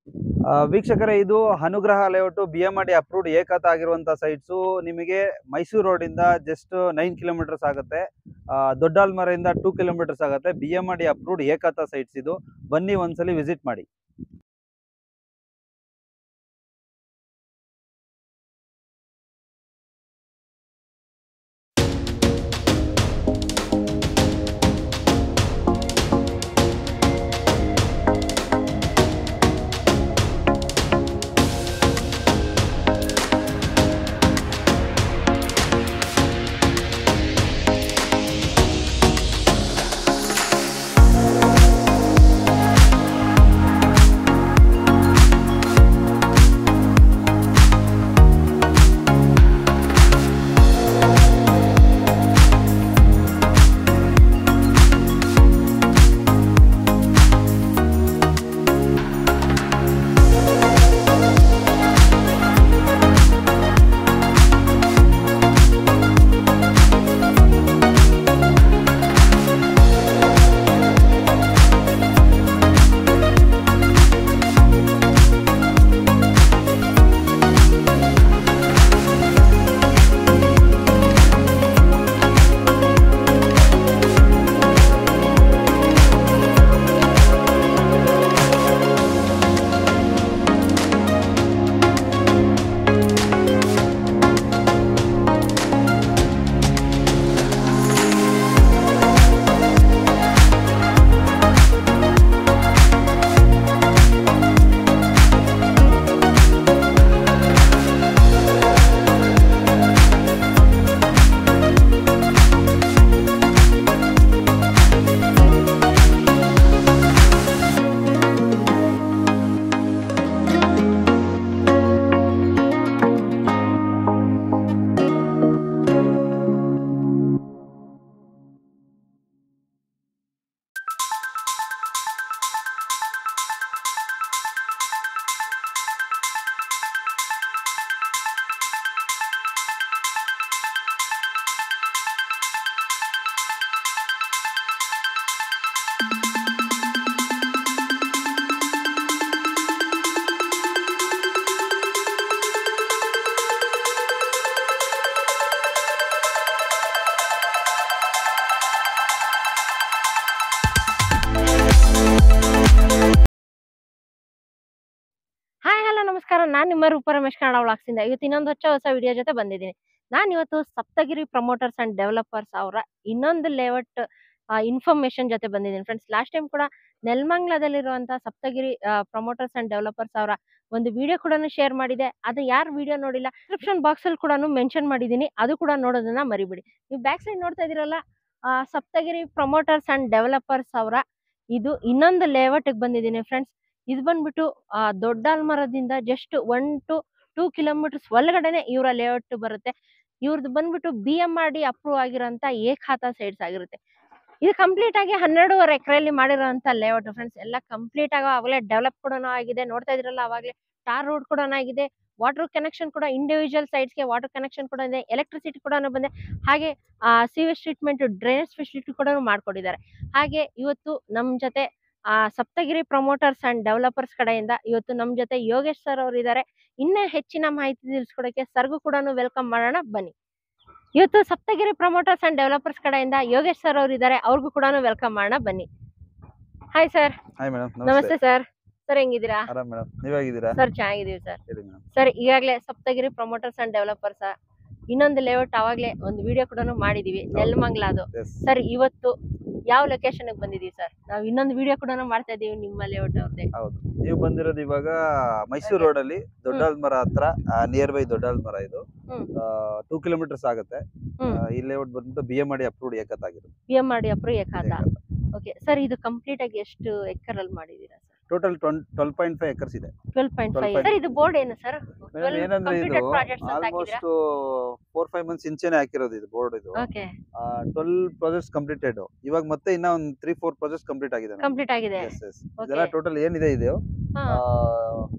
ಆ, ವೀಕ್ಷಕರೇ ಇದು ಅನುಗ್ರಹ layout B M D approved ಏಕತ ಆಗಿರುವಂತ ಸೈಟ್ಸು ನಿಮಗೆ ಮೈಸೂರು ರೋಡಿಂದ ಜಸ್ಟ್ ನೈನ್ ಕಿಲೋಮೀಟರ್ಸ್ ಆಗುತ್ತೆ ಆ, ದೊಡ್ಡಾಲ್ಮರೆಯಿಂದ ಟೂ ಕಿಲೋಮೀಟರ್ಸ್ ಆಗುತ್ತೆ ಬಿ ಎಂ ಡಿ ಅಪ್ರೂವ್ಡ್ ಏಕತ ಸೈಟ್ಸ್ ಇದು ಬನ್ನಿ ಒಂದ್ಸಲಿ ವಿಸಿಟ್ ಮಾಡಿ ಹಾಯ್ ಹಲೋ ನಮಸ್ಕಾರ ನಾನು ನಿಮ್ಮ ರೂಪ ರಮೇಶ್ ಕನ್ನಡ ವ್ಲಾಗ್ಸಿಂದ ಇವತ್ತು ಇನ್ನೊಂದು ಹೊಸ ಹೊಸ ವಿಡಿಯೋ ಜೊತೆ ಬಂದಿದ್ದೀನಿ ನಾನು ಇವತ್ತು ಸಪ್ತಗಿರಿ ಪ್ರಮೋಟರ್ಸ್ ಅಂಡ್ ಡೆವಲಪರ್ಸ್ ಅವರ ಇನ್ನೊಂದು ಲೇಔಟ್ ಇನ್ಫಾರ್ಮೇಶನ್ ಜೊತೆ ಬಂದಿದ್ದೀನಿ ಫ್ರೆಂಡ್ಸ್ ಲಾಸ್ಟ್ ಟೈಮ್ ಕೂಡ ನೆಲಮಂಗ್ಲದಲ್ಲಿರುವಂತಹ ಸಪ್ತಗಿರಿ ಪ್ರಮೋಟರ್ಸ್ ಅಂಡ್ ಡೆವಲಪರ್ಸ್ ಅವರ ಒಂದು ವಿಡಿಯೋ ಕೂಡ ಶೇರ್ ಮಾಡಿದೆ ಅದು ಯಾರು ವಿಡಿಯೋ ನೋಡಿಲ್ಲ ಡಿಸ್ಕ್ರಿಪ್ಷನ್ ಬಾಕ್ಸ್ ಅಲ್ಲಿ ಕೂಡ ಮೆನ್ಷನ್ ಮಾಡಿದ್ದೀನಿ ಅದು ಕೂಡ ನೋಡೋದನ್ನ ಮರಿಬೇಡಿ ನೀವು ಬ್ಯಾಕ್ ಸೈಡ್ ನೋಡ್ತಾ ಇದೀರಲ್ಲ ಆ, ಸಪ್ತಗಿರಿ ಪ್ರಮೋಟರ್ಸ್ ಅಂಡ್ ಡೆವಲಪರ್ಸ್ ಅವರ ಇದು ಇನ್ನೊಂದು ಲೇಔಟ್ ಬಂದಿದ್ದೀನಿ ಫ್ರೆಂಡ್ಸ್ ಇದು ಬಂದ್ಬಿಟ್ಟು ಆ, ದೊಡ್ಡಾಲ್ಮರದಿಂದ just one two two kilometres ಒಳಗಡೆನೆ ಇವರ ಲೇಔಟ್ ಬರುತ್ತೆ ಇವ್ರದ್ದು ಬಂದ್ಬಿಟ್ಟು B M R D approve ಆಗಿರೋಂಥ ಏಕಾತ ಸೈಡ್ಸ್ ಆಗಿರುತ್ತೆ ಇದು ಕಂಪ್ಲೀಟ್ ಆಗಿ ಹನ್ನೆರಡೂವರೆ ಎಕರೆಯಲ್ಲಿ ಮಾಡಿರೋಂಥ ಲೇಔಟ್ ಫ್ರೆಂಡ್ಸ್ ಎಲ್ಲ ಕಂಪ್ಲೀಟ್ ಆಗಿ ಅವಾಗಲೇ ಡೆವಲಪ್ ಕೂಡ ಆಗಿದೆ ನೋಡ್ತಾ ಇದ್ರಲ್ಲ ಅವಾಗಲೇ ಟಾರ್ ರೋಡ್ ಕೂಡ ಆಗಿದೆ ವಾಟರ್ ಕನೆಕ್ಷನ್ ಕೂಡ ಇಂಡಿವಿಜುವಲ್ ಸೈಡ್ಸ್ಗೆ ವಾಟರ್ ಕನೆಕ್ಷನ್ ಕೂಡ ಇದೆ ಎಲೆಕ್ಟ್ರಿಸಿಟಿ ಕೂಡ ಬಂದೆ ಹಾಗೆ ಸಿವೇಜ್ ಟ್ರೀಟ್ಮೆಂಟ್ ಡ್ರೈನೇಜ್ ಫೆಸಿಲಿಟಿ ಕೂಡ ಮಾಡ್ಕೊಟ್ಟಿದ್ದಾರೆ ಹಾಗೆ ಇವತ್ತು ನಮ್ಮ ಜೊತೆ ಆ ಸಪ್ತಗಿರಿ ಪ್ರಮೋಟರ್ಸ್ ಅಂಡ್ ಡೆವಲಪರ್ಸ್ ಕಡೆಯಿಂದ ಇವತ್ತು ನಮ್ಮ ಜೊತೆ ಯೋಗೇಶ್ ಸರ್ ಅವರು ಇದ್ದಾರೆ ಇನ್ನೂ ಹೆಚ್ಚಿನ ಮಾಹಿತಿ ತಿಳಿಸ್ಕೊಡಕ್ಕೆ ಸರ್ಗೂ ಕೂಡ ವೆಲ್ಕಮ್ ಮಾಡೋಣ ಬನ್ನಿ ಇವತ್ತು ಸಪ್ತಗಿರಿ ಪ್ರಮೋಟರ್ಸ್ ಅಂಡ್ ಡೆವಲಪರ್ಸ್ ಕಡೆಯಿಂದ ಯೋಗೇಶ್ ಸರ್ ಅವರು ಇದ್ದಾರೆ ಅವ್ರಿಗೂ ಕೂಡ ವೆಲ್ಕಮ್ ಮಾಡೋಣ ಬನ್ನಿ ಹಾಯ್ ಸರ್ ಹಾಯ್ ಮೇಡಮ್ ನಮಸ್ತೆ ನಮಸ್ತೆ ಸರ್ ಸರ್ ಹೆಂಗಿದ್ದೀರಾ ಆರಾಮ್ ಮೇಡಮ್ ನೀವಾಗಿದ್ದೀರಾ ಸರ್ ಚೆನ್ನಾಗಿದೀವಿ ಸರ್ ಹೇಳಿ ಮೇಡಮ್ ಸರ್ ಈಗಾಗಲೇ ಸಪ್ತಗಿರಿ ಪ್ರಮೋಟರ್ಸ್ ಅಂಡ್ ಡೆವಲಪರ್ಸ್ ಇನ್ನೊಂದು ಲೇಔಟ್ ಅವಾಗಲೇ ಒಂದು ವಿಡಿಯೋ ಕೂಡ ಮಾಡಿದೀವಿ ನೆಲಮಂಗ್ಲ ಅದು ಎಸ್ ಸರ್ ಇವತ್ತು ಯಾವ ಲೊಕೇಶನ್ ಬಂದಿದೀವಿ ಸರ್ ನಾವು ಇನ್ನೊಂದು ವಿಡಿಯೋ ಕೂಡ ಮಾಡ್ತಾ ಇದೀವಿ ನಿಮ್ಮ ಲೇಔಟ್ ಅವ್ರದ್ದೇ ಹೌದು ನೀವು ಬಂದಿರೋದು ಇವಾಗ ಮೈಸೂರು ರೋಡ್ ಅಲ್ಲಿ ದೊಡ್ಡಾಲ್ಮರ ಹತ್ರ ನಿಯರ್ ಬೈ ದೊಡ್ಡಾಲ್ಮರ ಇದು ಹ್ಮ್. ಟೂ ಕಿಲೋಮೀಟರ್ಸ್ ಆಗುತ್ತೆ ಹ್ಮ್. ಆ, ಈ ಲೇಔಟ್ ಬಂದ್ಬಿಟ್ಟು ಬಿ ಎಂ ಡಿ ಅಪ್ರೂವ್ಡ್ ಏಕತ್ ಆಗಿರುತ್ತೆ ಪಿ ಎಂ ಮಾಡಿ ಅಪ್ರೂ ಏಕಾದ ಓಕೆ ಸರ್ ಇದು ಕಂಪ್ಲೀಟ್ ಆಗಿ ಎಷ್ಟು ಎಕರ್ ಅಲ್ಲಿ ಮಾಡಿದೀರಾ sir total twelve point five acres ಇದೆ ಟ್ವೆಲ್ ಪಾಯಿಂಟ್ ಫೈವ್ 12.5. ಸರ್ ಇದು ಬೋರ್ಡ್ ಏನು ಸರ್ ಮೇಡಮ್ ಏನಂದ್ರೆ ಇದು ಕಂಪ್ಯೂಟರ್ ಪ್ರಾಜೆಕ್ಟ್ಸ್ ಅಂತ ಹಾಕಿದ್ದೀರಾ ಆಲ್ಮೋಸ್ಟ್ ಫೋರ್ ಫೈವ್ ಮಂತ್ಸ್ ಇಂಚೆನೆ ಹಾಕಿರೋದು ಇದು ಬೋರ್ಡ್ ಇದು ಓಕೆ ಟ್ವೆಲ್ ಪ್ರಾಜೆಕ್ಟ್ಸ್ ಕಂಪ್ಲೀಟೆಡ್ ಇವಾಗ ಮತ್ತೆ ಇನ್ನ ಒಂದು ತ್ರೀ ಫೋರ್ ಪ್ರಾಜೆಕ್ಟ್ಸ್ ಕಂಪ್ಲೀಟ್ ಆಗಿದೆ ಕಂಪ್ಲೀಟ್ ಆಗಿದೆ ಎಸ್ ಎಸ್ Okay. ಇದೆಲ್ಲ ಟೋಟಲ್ ಏನಿದೆ ಇದು ಹಾ.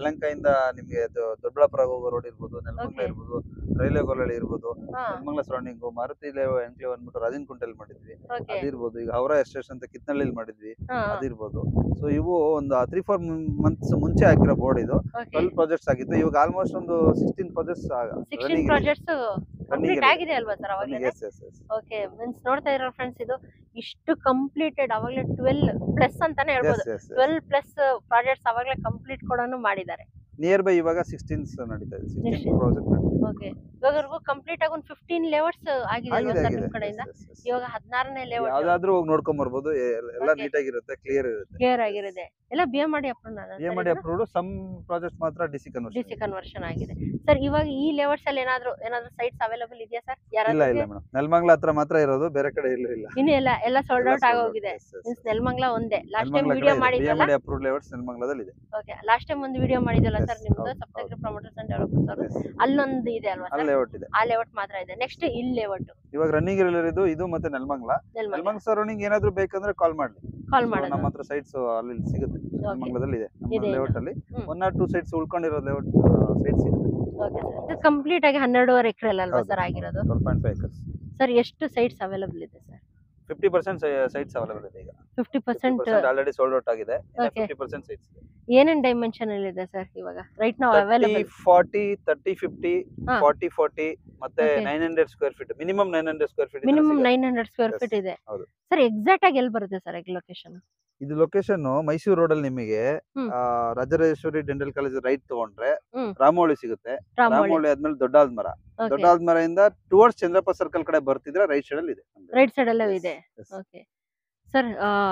ಯಲಂಕದಿಂದ ನಿಮ್ಗೆ ಅದು ದೊಡ್ಡಬಳ್ಳಾಪುರ ಹೋಗೋ ರೋಡ್ ಇರ್ಬೋದು ನೆಲಮಂಗಲ Okay. ಇರ್ಬೋದು ರೈಲ್ವೆ ಗೋಲಹಳ್ಳಿ ಇರ್ಬೋದು ಹಾ ನೆಲಮಂಗಲ ಸರೌಂಡಿಂಗ್ ಮಾರುತಿ ಎನ್ಕ್ಲೇವ್ ಅಂದ್ಬಿಟ್ಟು ರಾಜನ್ ಕುಂಟೆಲ್ ಮಾಡಿದ್ವಿ ಓಕೆ ಅದಿರ್ಬೋದು ಈಗ ಹೌರಾ ಎಸ್ಟೇಷನ್ ಅಂತ ಕಿತ್ನಳ್ಳಿಲಿ ಮಾಡಿದ್ವಿ ಹಾ ಅದಿರ್ಬೋದು ಸೊ ಇವು ಒಂದು ತ್ರೀ ಫೋರ್ ಮಂತ್ಸ್ ಮುಂಚೆ ಹಾಕಿರೋ ಬೋರ್ಡ್ ಇದು ಓಕೆ ಟ್ವೆಲ್ ಪ್ರಾಜೆಕ್ಟ್ಸ್ ಆಗಿತ್ತು ಇವಾಗ ಆಲ್ಮೋಸ್ಟ್ ಒಂದು sixteen projects sixteen projects complete ಆಗಿದೆ ಅಲ್ವಾ ಸರ್ ಅವಾಗಲೇ yes yes yes okay means ನೋಡ್ತಾ ಇರೋ ಫ್ರೆಂಡ್ಸ್ ಇದು ಇಷ್ಟು ಕಂಪ್ಲೀಟೆಡ್ ಅವಾಗಲೇ ಟ್ವೆಲ್ ಪ್ಲಸ್ ಅಂತಾನೆ ಹೇಳ್ಬೋದು yes yes twelve plus projects ಅವಾಗಲೇ ಕಂಪ್ಲೀಟ್ ಕೂಡ ಮಾಡಿದ್ದಾರೆ ನಿಯರ್ ಬೈ ಇವಾಗ ಸಿಕ್ಸ್ಟೀನ್ಸ್ ನಡೀತಾ ಇದೆ ಸಿಕ್ಸ್ಟೀನ್ Next. ಪ್ರಾಜೆಕ್ಟ್ ನಡೀತಾ ಓಕೆ ಇವಾಗವರೆಗೂ ಕಂಪ್ಲೀಟ್ ಆಗಿ ಒಂದು ಫಿಫ್ಟೀನ್ ಲೇಔಟ್ಸ್ ಆಗಿದೆ ಅಲ್ವಾ ಆಗಿದೆ ಸರ್ ಆಗಿದೆ ನಿಮ್ ಕಡೆಯಿಂದ Yes, yes, yes. ಇವಾಗ ಹದಿನಾರನೇ ಲೇಔಟ್ ಯಾವ್ದಾದ್ರೂ ಹೋಗಿ ನೋಡ್ಕೊಂಡ್ ಬರ್ಬೋದು ಎ- ಎಲ್ಲ Okay. ನೀಟಾಗಿರುತ್ತೆ ಕ್ಲಿಯರ್ ಇರುತ್ತೆ ಕ್ಲಿಯರ್ ಆಗಿರುತ್ತೆ ಎಲ್ಲ ಬಿ ಎಂ ಮಾಡಿ ಅಪ್ರೂವ್ ಎ ಮಾಡಿ ಅಪ್ರೂವ್ಡ್ ಸಮ್ ಪ್ರಾಜೆಕ್ಟ್ ಮಾತ್ರ DC D conversion C conversion ಆಗಿದೆ ಸರ್ ಇವಾಗ ಈ ಲೇಔಟ್ಸ್ ಅಲ್ಲಿ ಏನಾದ್ರು ಏನಾದ್ರು ಸೈಟ್ಸ್ ಅವೈಲೇಬಲ್ ಇದೆಯಾ ಸರ್ ಇಲ್ಲ ಇಲ್ಲ ಯಾರಾದ್ರೂ ಮೇಡಮ್ ನೆಲಮಂಗ್ಲ ಹತ್ರ ಮಾತ್ರ ಇರೋದು ಬೇರೆ ಕಡೆ ಎಲ್ಲೂ ಇಲ್ಲ ಇನ್ನು ಎಲ್ಲ ಎಲ್ಲ ಸೋಲ್ಡ್ ಎಲ್ಲ ಔಟ್ sold out. ಆಗೋಗಿದೆ Yes, yes, means yes. Nelamangala ಒಂದೇ ಲಾಸ್ಟ್ ಟೈಮ್ ನೆಲಮಂಗ್ಲ ವಿಡಿಯೋ ಕಡೆ ಇದೆ. ಮಾಡಿದ್ವಲ್ಲ BMD approved ಲೇಔಟ್ಸ್ ನೆಲಮಂಗ್ಲದಲ್ಲಿ ಇದೆ ಓಕೆ ಲಾಸ್ಟ್ ಟೈಮ್ ಒಂದು ವಿಡಿಯೋ ಮಾಡಿದ್ವಲ್ಲ Yes, ಸರ್ ನಿಮ್ದು ಹೌದು, ಸಪ್ತಗಿರಿ ಪ್ರಮೋಟರ್ಸ್ ಅಂಡ್ ಡೆವಲಪರ್ಸ್ ಅವರು Yes. ಅಲ್ಲೊಂದು ಇದೆ ಅಲ್ವಾ ಅಲ್ಲಿ ಸರ್ ಲೇಔಟ್ ಇದೆ ಆ ಲೇಔಟ್ ಮಾತ್ರ ಇದೆ ನೆಕ್ಸ್ಟ್ ಇಲ್ಲಿ ಲೇಔಟ್ ಇವಾಗ ರನ್ನಿಂಗ್ ಇರೋದು ಇದು ಮತ್ತೆ ನೆಲಮಂಗ್ಲ ನೆಲಮಂಗ್ಲ ನೆಲಮಂಗ್ಲ ಸರೌಂಡಿಂಗ್ ಏನಾದ್ರು ಬೇಕಂದ್ರೆ ಕಾಲ್ ಮಾಡ್ಲಿ ಕಾಲ್ So, ಮಾಡೋದು ನಮ್ಮ ಹತ್ರ ಸೈಟ್ಸ್ ಅಲ್ಲಿ ಸಿಗುತ್ತೆ ನೆಲಮಂಗ್ಲದಲ್ಲಿ ಇದೆ ಇದೆ, ನಮ್ಮ ಇದೆ. ಲೇಔಟ್ ಅಲ್ಲಿ ಹ್ಮ್. ಒನ್ ಆರ್ ಟೂ ಸೈಟ್ಸ್ ಉಳ್ಕೊಂಡಿರೋ ಲೇಔಟ್ ಸೈಟ್ ಸಿಗುತ್ತೆ ಓಕೆ ಸರ್ ಇದು ಕಂಪ್ಲೀಟ್ ಆಗಿ ಹನ್ನೆರಡುವರೆ ಎಕರೆ ಅಲ್ವಾ ಹೌದು. ಸರ್ ಆಗಿರೋದು twelve point five acres sir ಎಷ್ಟು ಸೈಟ್ಸ್ ಅವೈಲೇಬಲ್ ಇದೆ sir fifty percent sites available ಇದೆ ಈಗ fifty percent percent already sold out ಆಗಿದೆ Okay. ಫಿಫ್ಟಿ ಪರ್ಸೆಂಟ್ ಸೈಟ್ಸ್ ಇದೆ ಏನೇನ್ ಡೈಮೆನ್ಷನ್ ಅಲ್ಲಿ ಇದೆ ಸರ್ ಇವಾಗ ರೈಟ್ ನಾವು thirty available forty thirty fifty ಹಾ. ಫಾರ್ಟಿ ಫಾರ್ಟಿ ಮತ್ತೆ Okay. Nine hundred square feet minimum nine hundred square feet minimum nine hundred square Yes, feet ಇದೆ ಹೌದು. ಸರ್ ಎಕ್ಸಾಕ್ಟ್ ಆಗಿ ಎಲ್ಲಿ ಬರುತ್ತೆ ಸರ್ ಲೊಕೇಶನ್ ಇದು ಲೊಕೇಶನ್ ಮೈಸೂರು ರೋಡ್ ಅಲ್ಲಿ ನಿಮಗೆ ಹ್ಮ್. ಆ, ರಾಜರಾಜೇಶ್ವರಿ ಡೆಂಟಲ್ ಕಾಲೇಜ್ ರೈಟ್ ತಗೊಂಡ್ರೆ ಹ್ಮ್. ರಾಮೋಳಿ ಸಿಗುತ್ತೆ ರಾಮೋಳಿ ರಾಮೋಳಿ ಆದ್ಮೇಲೆ ದೊಡ್ಡಾದ್ ಮರ ಓಕೆ ದೊಡ್ಡಾದ್ ಮರದಿಂದ ಟುವರ್ಡ್ಸ್ ಚಂದ್ರಪ್ಪ ಸರ್ಕಲ್ ಕಡೆ ಬರ್ತಿದ್ರೆ ರೈಟ್ ಸೈಡ್ ಅಲ್ಲಿ ಇದೆ ರೈಟ್ ಸೈಡ್ ಅಲ್ಲೇ Yes, ಇದೆ yes. ಓಕೆ ಸರ್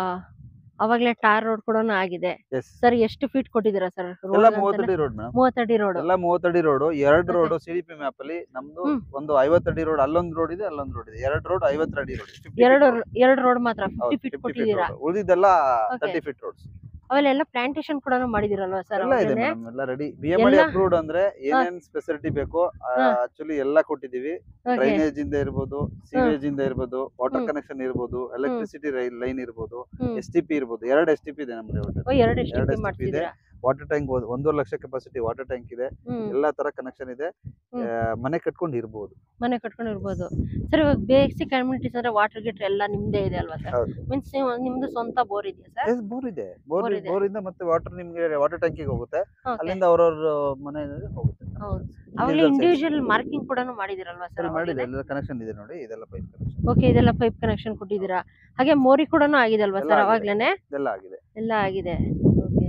ಅವಾಗ್ಲೇ ಟಾರ್ ರೋಡ್ ಕೂಡ ಆಗಿದೆ Yes. ಸರ್ ಎಷ್ಟು ಫೀಟ್ ಕೊಟ್ಟಿದ್ದೀರಾ ಸರ್ ಎಲ್ಲ ಮೂವತ್ತಡಿ ರೋಡ್ ಮೇಡಮ್ ಮೂವತ್ತಡಿ ರೋಡ್ ಎಲ್ಲ ಮೂವತ್ತಡಿ ರೋಡ್ ಎರಡು Okay. Road C D P map ಅಲ್ಲಿ ನಮ್ದು ಹ್ಮ್. ಒಂದು ಐವತ್ತಡಿ ರೋಡ್ ಅಲ್ಲೊಂದು ರೋಡ್ ಇದೆ ಅಲ್ಲೊಂದು ರೋಡ್ ಇದೆ ಎರಡು ರೋಡ್ ಐವತ್ತಡಿ ರೋಡ್ ಎರಡು ಎರಡು ರೋಡ್ ಮಾತ್ರ ಫಿಫ್ಟಿ ಫೀಟ್ ಕೊಟ್ಟಿದ್ದೀರಾ ಉಳಿದಿದ್ದೆಲ್ಲ Okay. ತರ್ಟಿ ಫೀಟ್ ರೋಡ್ಸ್ ಆಮೇಲೆ ಎಲ್ಲ ಪ್ಲಾಂಟೇಶನ್ ಕೂಡ ಮಾಡಿದಿರಲ್ವಾ ಸರ್ ಎಲ್ಲ ಇದೆ ಮೇಡಮ್ ಎಲ್ಲ ರೆಡಿ ಬಿ ಎಂ ಎಲ್ಲ- ಅಪ್ರೂವ್ಡ್ ಅಂದ್ರೆ ಏನೇನ್ ಸ್ಪೆಸಿಲಿಟಿ ಬೇಕೋ ಹಾ. ಆಕ್ಚುಲಿ ಎಲ್ಲ ಕೊಟ್ಟಿದೀವಿ ಓಕೆ ಡ್ರೈನೇಜ್ ಇಂದ ಇರ್ಬೋದು ಸಿವೇಜ್ ಇಂದ ಇರ್ಬೋದು ವಾಟರ್ ಹ್ಮ್. ಕನೆಕ್ಷನ್ ಇರ್ಬೋದು ಎಲೆಕ್ಟ್ರಿಸಿಟಿ ಲೈನ್ ಇರ್ಬೋದು ಹ್ಮ್ ಎಸ್ ಟಿ ಪಿ ಇರ್ಬೋದು ಎರಡು ಎಸ್ ಟಿ ಪಿ ಇದೆ ನಮ್ಮ ಓ ಎರಡು ಎಷ್ಟು ಎರಡು STP ಇದೆ. ಮಾಡ್ತಿದ್ದೀರಾ ವಾಟರ್ ಟ್ಯಾಂಕ್ ಒಂದೂವರೆ ಲಕ್ಷ ಕೆಪಾಸಿಟಿ ವಾಟರ್ ಟ್ಯಾಂಕ್ ಇದೆ ಹ್ಮ್ ಎಲ್ಲಾ ತರ ಕನೆಕ್ಷನ್ ಇದೆ ಹ್ಮ್. ಆ, ಮನೆ ಕಟ್ಕೊಂಡು ಇರ್ಬೋದು ಮನೆ ಕಟ್ಕೊಂಡು ಇರ್ಬೋದು ಸರ್ ಇವಾಗ ಬೇಸಿಕ್ ಕಮ್ಯುನಿಟೀಸ್ ಅಂದ್ರೆ ವಾಟರ್ ಗಿಟ್ರ್ ಎಲ್ಲ ನಿಮ್ದೇ ಇದೆ ಅಲ್ವಾ ಸರ್ ಹೌದು ಮೀನ್ಸ್ ನಿಮ್ದು ಸ್ವಂತ ಬೋರ್ ಇದೆಯಾ ಸರ್ ಬೋರ್ ಇದೆ ಬೋರ್ Bore ಇದೆ. ಬೋರ್ ಇಂದ ಮತ್ತೆ ವಾಟರ್ ನಿಮ್ಗೆ ವಾಟರ್ ಟ್ಯಾಂಕಿಗೆ ಹೋಗುತ್ತೆ ಓಕೆ ಅಲ್ಲಿಂದ ಅವ್ರವ್ರ ಮನೆಗೆ ಹೋಗುತ್ತೆ ಹೌದು ಅವಾಗಲೇ ಇಂಡಿವಿಜುವಲ್ ಮಾರ್ಕಿಂಗ್ ಕೂಡ ಮಾಡಿದಿರಲ್ವಾ ಸರ್ ಸರಿ ಮಾಡಿದೆ ಎಲ್ಲ ಕನೆಕ್ಷನ್ ಇದೆ ನೋಡಿ ಇದೆಲ್ಲ ಪೈಪ್ ಕನೆಕ್ಷನ್ ಓಕೆ ಇದೆಲ್ಲ ಪೈಪ್ ಕನೆಕ್ಷನ್ ಕೊಟ್ಟಿದ್ದೀರಾ ಹಾಗೆ ಮೋರಿ ಕೂಡ ಆಗಿದೆ ಅಲ್ವಾ ಎಲ್ಲ ಸರ್ ಆಗಿದೆ. ಅವಾಗ್ಲೇನೆ ಇದೆಲ್ಲ ಆಗಿದೆ ಎಲ್ಲ ಆಗಿದೆ ಓಕೆ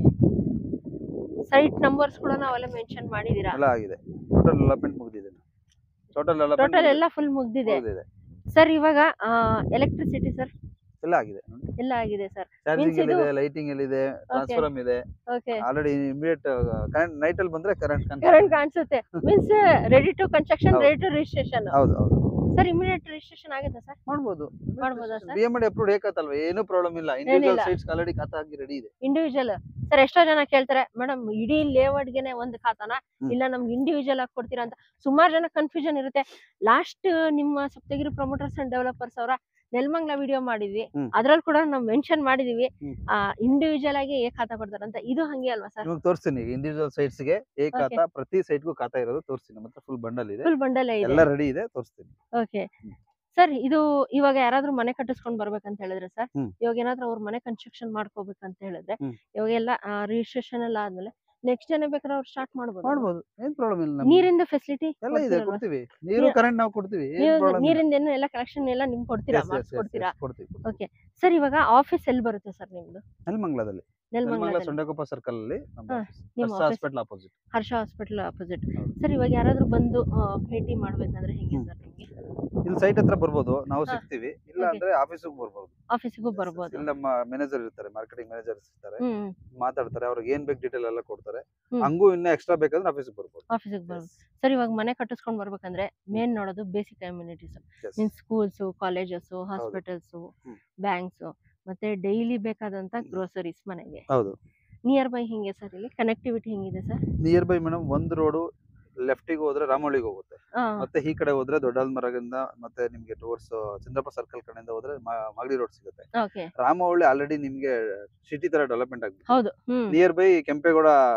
ಸೈಟ್ ನಂಬರ್ಸ್ ಕೂಡ ನಾವೆಲ್ಲ ಮೆನ್ಷನ್ ಮಾಡಿದೀರಾ ಎಲ್ಲ ಆಗಿದೆ ಟೋಟಲ್ ಡೆವಲಪ್ಮೆಂಟ್ ಮುಗಿದಿದೆ ಟೋಟಲ್ ಟೋಟಲ್ ಎಲ್ಲ ಫುಲ್ ಮುಗ್ದಿದೆ ಮುಗಿದಿದೆ ಸರ್ ಇವಾಗ ಎಲೆಕ್ಟ್ರಿಸಿಟಿ ಸರ್ ಎಲ್ಲ ಆಗಿದೆ ಎಲ್ಲ ಆಗಿದೆ ಸರ್ ಚಾರ್ಜಿಂಗ್ ಇದು- ಇದೆ ಲೈಟಿಂಗ್ ಇದೆ ಟ್ರಾನ್ಸ್ಫಾರ್ಮ್ ಇದೆ okay already immediate current night ಅಲ್ಲಿ ಬಂದ್ರೆ ಕರೆಂಟ್ ಕರೆಂಟ್ ಕಾಣಿಸುತ್ತೆ ಮೀನ್ಸ್ ರೆಡಿ ಟು ಕನ್ಸ್ಟ್ರಕ್ಷನ್ ಹೌದು. ರೆಡಿ ಟು ರಿಜಿಸ್ಟ್ರೇಷನ್ ಹೌದು ಹೌದು ಸರ್ ಇಮಿಡಿಯೇಟ್ ರಿಜಿಸ್ಟ್ರೇಷನ್ ಆಗಿದೆ ಸರ್ ಮಾಡ್ಬೋದು ಮಾಡ್ಬೋದಾ sir? B M D approved ಏಕತ್ತಲ್ವ ಏನು ಪ್ರಾಬ್ಲಮ್ ಇಲ್ಲ ಇಂಡಿವಿಜುವಲ್ ಏನಿಲ್ಲ. ಸೈಟ್ಸ್ ಆಲ್ರೆಡಿ ಖಾತಾ ಆಗಿ ರೆಡಿ ಇದೆ ಇಂಡಿವಿಜುವಲ್ ಸರ್ ಎಷ್ಟೋ ಜನ ಕೇಳ್ತಾರೆ ಮೇಡಮ್ ಇಡೀ ಲೇಔಟ್ಗೆನೆ ಒಂದು ಖಾತಾನ ಹ್ಮ್. ಇಲ್ಲ ನಮ್ಗೆ ಇಂಡಿವಿಜುವಲ್ ಆಗಿ ಕೊಡ್ತೀರಾ ಅಂತ ಸುಮಾರು ಜನ ಕನ್ಫ್ಯೂಷನ್ ಇರುತ್ತೆ ಲಾಸ್ಟ್ ನಿಮ್ಮ ಸಪ್ತಗಿರಿ ಪ್ರಮೋಟರ್ಸ್ ಅಂಡ್ ಡೆವಲಪರ್ಸ್ ಅವರ ನೆಲಮಂಗ್ಲ ವಿಡಿಯೋ ಮಾಡಿದ್ವಿ ಹ್ಮ್. ಅದ್ರಲ್ಲಿ ಕೂಡ ನಾವು ಮೆನ್ಷನ್ ಮಾಡಿದೀವಿ ಹ್ಮ್. ಇಂಡಿವಿಜುವಲ್ ಆಗಿ ಹೇಗೆ ಖಾತಾ ಕೊಡ್ತಾರೆ ಅಂತ ಇದು ಹಂಗೆ ಅಲ್ವಾ ಸರ್ ನಿಮಗೆ ತೋರಿಸ್ತೀನಿ ಇಂಡಿವಿಜುವಲ್ ಸೈಟ್ಸ್ ಗೆ ಏ ಖಾತಾ ಪ್ರತಿ ಸೈಟ್ಗೂ ಖಾತಾ ಇರೋದು ತೋರಿಸ್ತೀನಿ ನಮ್ಮ ಹತ್ರ ಫುಲ್ ಬಂಡಲ್ ಇದೆ ಫುಲ್ ಬಂಡಲ್ ಇದೆ ಎಲ್ಲ ರೆಡಿ ಇದೆ ತೋರಿಸ್ತೀನಿ ಓಕೆ ಹ್ಮ್. ಸರ್ ಇದು ಇವಾಗ ಯಾರಾದ್ರೂ ಮನೆ ಕಟ್ಟಿಸ್ಕೊಂಡ್ ಬರ್ಬೇಕಂತ ಹೇಳಿದ್ರೆ ಸರ್ ಹ್ಮ್. ಇವಾಗ ಏನಾದ್ರೂ ಅವ್ರ ಮನೆ ಕನ್ಸ್ಟ್ರಕ್ಷನ್ ಮಾಡ್ಕೋಬೇಕಂತ ಹೇಳಿದ್ರೆ ಹ್ಮ್. ಇವಾಗ ಎಲ್ಲ ರಿಜಿಸ್ಟ್ರೇಷನ್ ಎಲ್ಲ ಆದ್ಮೇಲೆ ನೆಕ್ಸ್ಟ್ ಜನ ಬೇಕಾದ್ರೆ ಅವ್ರು ಸ್ಟಾರ್ಟ್ ಮಾಡ್ಬೋದು ಮಾಡ್ಬೋದು ಏನ್ ಪ್ರಾಬ್ಲಮ್ ಇಲ್ಲ ನಮ್ಗೆ. ನೀರಿಂದ ಫೆಸಿಲಿಟಿ ಎಲ್ಲ ಇದೆ ಕೊಡ್ತೀವಿ ನೀರು ನೀರು- ಕರೆಂಟ್ ನಾವು ಕೊಡ್ತೀವಿ ಏನ್ ನೀವು ಪ್ರಾಬ್ಲಮ್ ನೀರಿಂದ ಏನು ಎಲ್ಲ ಕಲೆಕ್ಷನ್ ಎಲ್ಲ ನಿಮ್ಗೆ ಕೊಡ್ತೀರಾ ಮಾಡಿಸ್ಕೊಡ್ತೀರಾ ಕೊಡ್ತೀವಿ ಓಕೆ ಸರ್ ಇವಾಗ ಆಫೀಸ್ ಎಲ್ಲಿ ಬರುತ್ತೆ ಸರ್ ನಿಮ್ದು ನೆಲಮಂಗ್ಲದಲ್ಲಿ ನೆಲಮಂಗ್ಲ ನೆಲಮಂಗಲದಲ್ಲಿ ಸೊಂಡೆಕೊಪ್ಪ ಸರ್ಕಲ್ ಅಲ್ಲಿ ನಮ್ಮ ಹಾ, office. ನಿಮ್ಮ Harsha office. Hospital opposite Harsha hospital opposite ಹೌದು. ಸರ್ ಇವಾಗ ಯಾರಾದ್ರೂ ಬಂದು ಆ, ಭೇಟಿ ಮಾಡ್ಬೇಕಂದ್ರೆ ಹೆಂಗೆ ಹ್ಮ್. ಸರ್ ನಿಮ್ಗೆ ಇಲ್ಲಿ ಸೈಟ್ ಹತ್ರ ಬರ್ಬೋದು ನಾವು ಹಾ. ಸಿಗ್ತೀವಿ ಇಲ್ಲ Okay. ಅಂದ್ರೆ ಆಫೀಸಿಗೆ ಬರ್ಬೋದು ಆಫೀಸಿಗೂ ಬರ್ಬೋದು ಇಲ್ಲಿ ನಮ್ಮ ಮ್ಯಾನೇಜರ್ ಇರ್ತಾರೆ ಮಾರ್ಕೆಟಿಂಗ್ ಮ್ಯಾನೇಜರ್ಸ್ ಇರ್ತಾರೆ ಹ್ಮ್ ಮಾತಾಡ್ತಾರೆ ಅವ್ರಿಗೆ ಏನ್ ಬೇಕು ಡೀಟೇಲ್ ಎಲ್ಲ ಕೊಡ್ತಾರೆ ಹ್ಮ್. ಹಂಗೂ ಇನ್ನ ಎಕ್ಸ್ಟ್ರಾ ಬೇಕಂದ್ರೆ ಆಫೀಸಿಗೆ ಬರ್ಬೋದು ಆಫೀಸಿಗೆ ಬರ್ಬೋದು ಸರ್ ಇವಾಗ ಮನೆ ಕಟ್ಟಿಸ್ಕೊಂಡ್ ಬರ್ಬೇಕಂದ್ರೆ ಮೇನ್ ನೋಡೋದು basic communities Yes. Means schools colleges hospitals ಹ್ಮ್. ಬ್ಯಾಂಕ್ಸ್ ಮತ್ತೆ ಡೈಲಿ ಬೇಕಾದಂತ ಗ್ರೋಸರೀಸ್ ಮನೆಗೆ ಹೌದು ನಿಯರ್ ಬೈ ಹಿಂಗೆ ಸರ್ ಇಲ್ಲಿ ಕನೆಕ್ಟಿವಿಟಿ ಹೆಂಗಿದೆ ಸರ್ ನಿಯರ್ ಬೈ ಮೇಡಮ್ ಒಂದ್ ರೋಡು ಲೆಫ್ಟಿಗೆ ಹೋದ್ರೆ ರಾಮೋಳಿಗೆ ಹೋಗುತ್ತೆ ಮತ್ತೆ ಈ ಕಡೆ ಹೋದ್ರೆ ದೊಡ್ಡಲ್ಮರಗಿಂದ ಮತ್ತೆ ನಿಮ್ಗೆ ಟುವರ್ಡ್ಸ್ ಚಂದ್ರಪ್ಪ ಸರ್ಕಲ್ ಕಡೆಯಿಂದ ಹೋದ್ರೆ ಮ- ಮಾಗಡಿ ರೋಡ್ ಸಿಗುತ್ತೆ ಓಕೆ ರಾಮವಳ್ಳಿ ಆಲ್ರೆಡಿ ನಿಮ್ಗೆ ಸಿಟಿ ತರ ಡೆವಲಪ್ಮೆಂಟ್ ಆಗಿದೆ ಹೌದು ಹ್ಮ್ nearby Kempegowda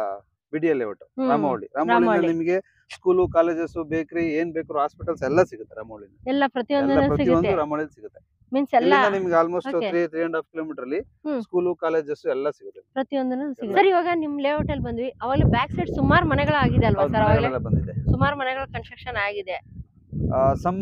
BDL layout ಹ್ಮ್. ರಾಮವಳ್ಳಿ ರಾಮವಳ್ಳಿ. ರಾಮವಳ್ಳಿ ನಿಮಗೆ ಸ್ಕೂಲು ಕಾಲೇಜಸ್ ಬೇಕರಿ ಏನ್ ಬೇಕು ಹಾಸ್ಪಿಟಲ್ಸ್ ಎಲ್ಲ ಸಿಗುತ್ತೆ ರಾಮವಳ್ಳಿ ಎಲ್ಲ ಎಲ್ಲ ಪ್ರತಿಯೊಂದು ಪ್ರತಿಯೊಂದು ಸಿಗುತ್ತೆ ರಾಮವಳ್ಳಿ ಸಿಗುತ್ತೆ ಮೀನ್ಸ್ ಎಲ್ಲ ಇಲ್ಲಿಂದ ನಿಮ್ಗೆ almost Okay. Three three and half kilometre ಅಲ್ಲಿ ಹ್ಮ್. ಸ್ಕೂಲು ಕಾಲೇಜಸ್ ಎಲ್ಲ ಸಿಗುತ್ತೆ ಪ್ರತಿಯೊಂದು ಸಿಗುತ್ತೆ ಸರ್ ಇವಾಗ ನಿಮ್ ಲೇಔಟ್ ಅಲ್ಲಿ ಬಂದ್ವಿ ಅವಾಗಲೇ ಬ್ಯಾಕ್ ಸೈಡ್ ಸುಮಾರು ಮನೆಗಳಾಗಿದೆ ಅಲ್ವಾ ಹೌದು, ಸರ್ ಅವಾಗಲೇ ಮನೆಗಳೆಲ್ಲ ಬಂದಿದೆ ಸುಮಾರು ಮನೆಗಳ ಕನ್ಸ್ಟ್ರಕ್ಷನ್ ಆಗಿದೆ ಸಮ್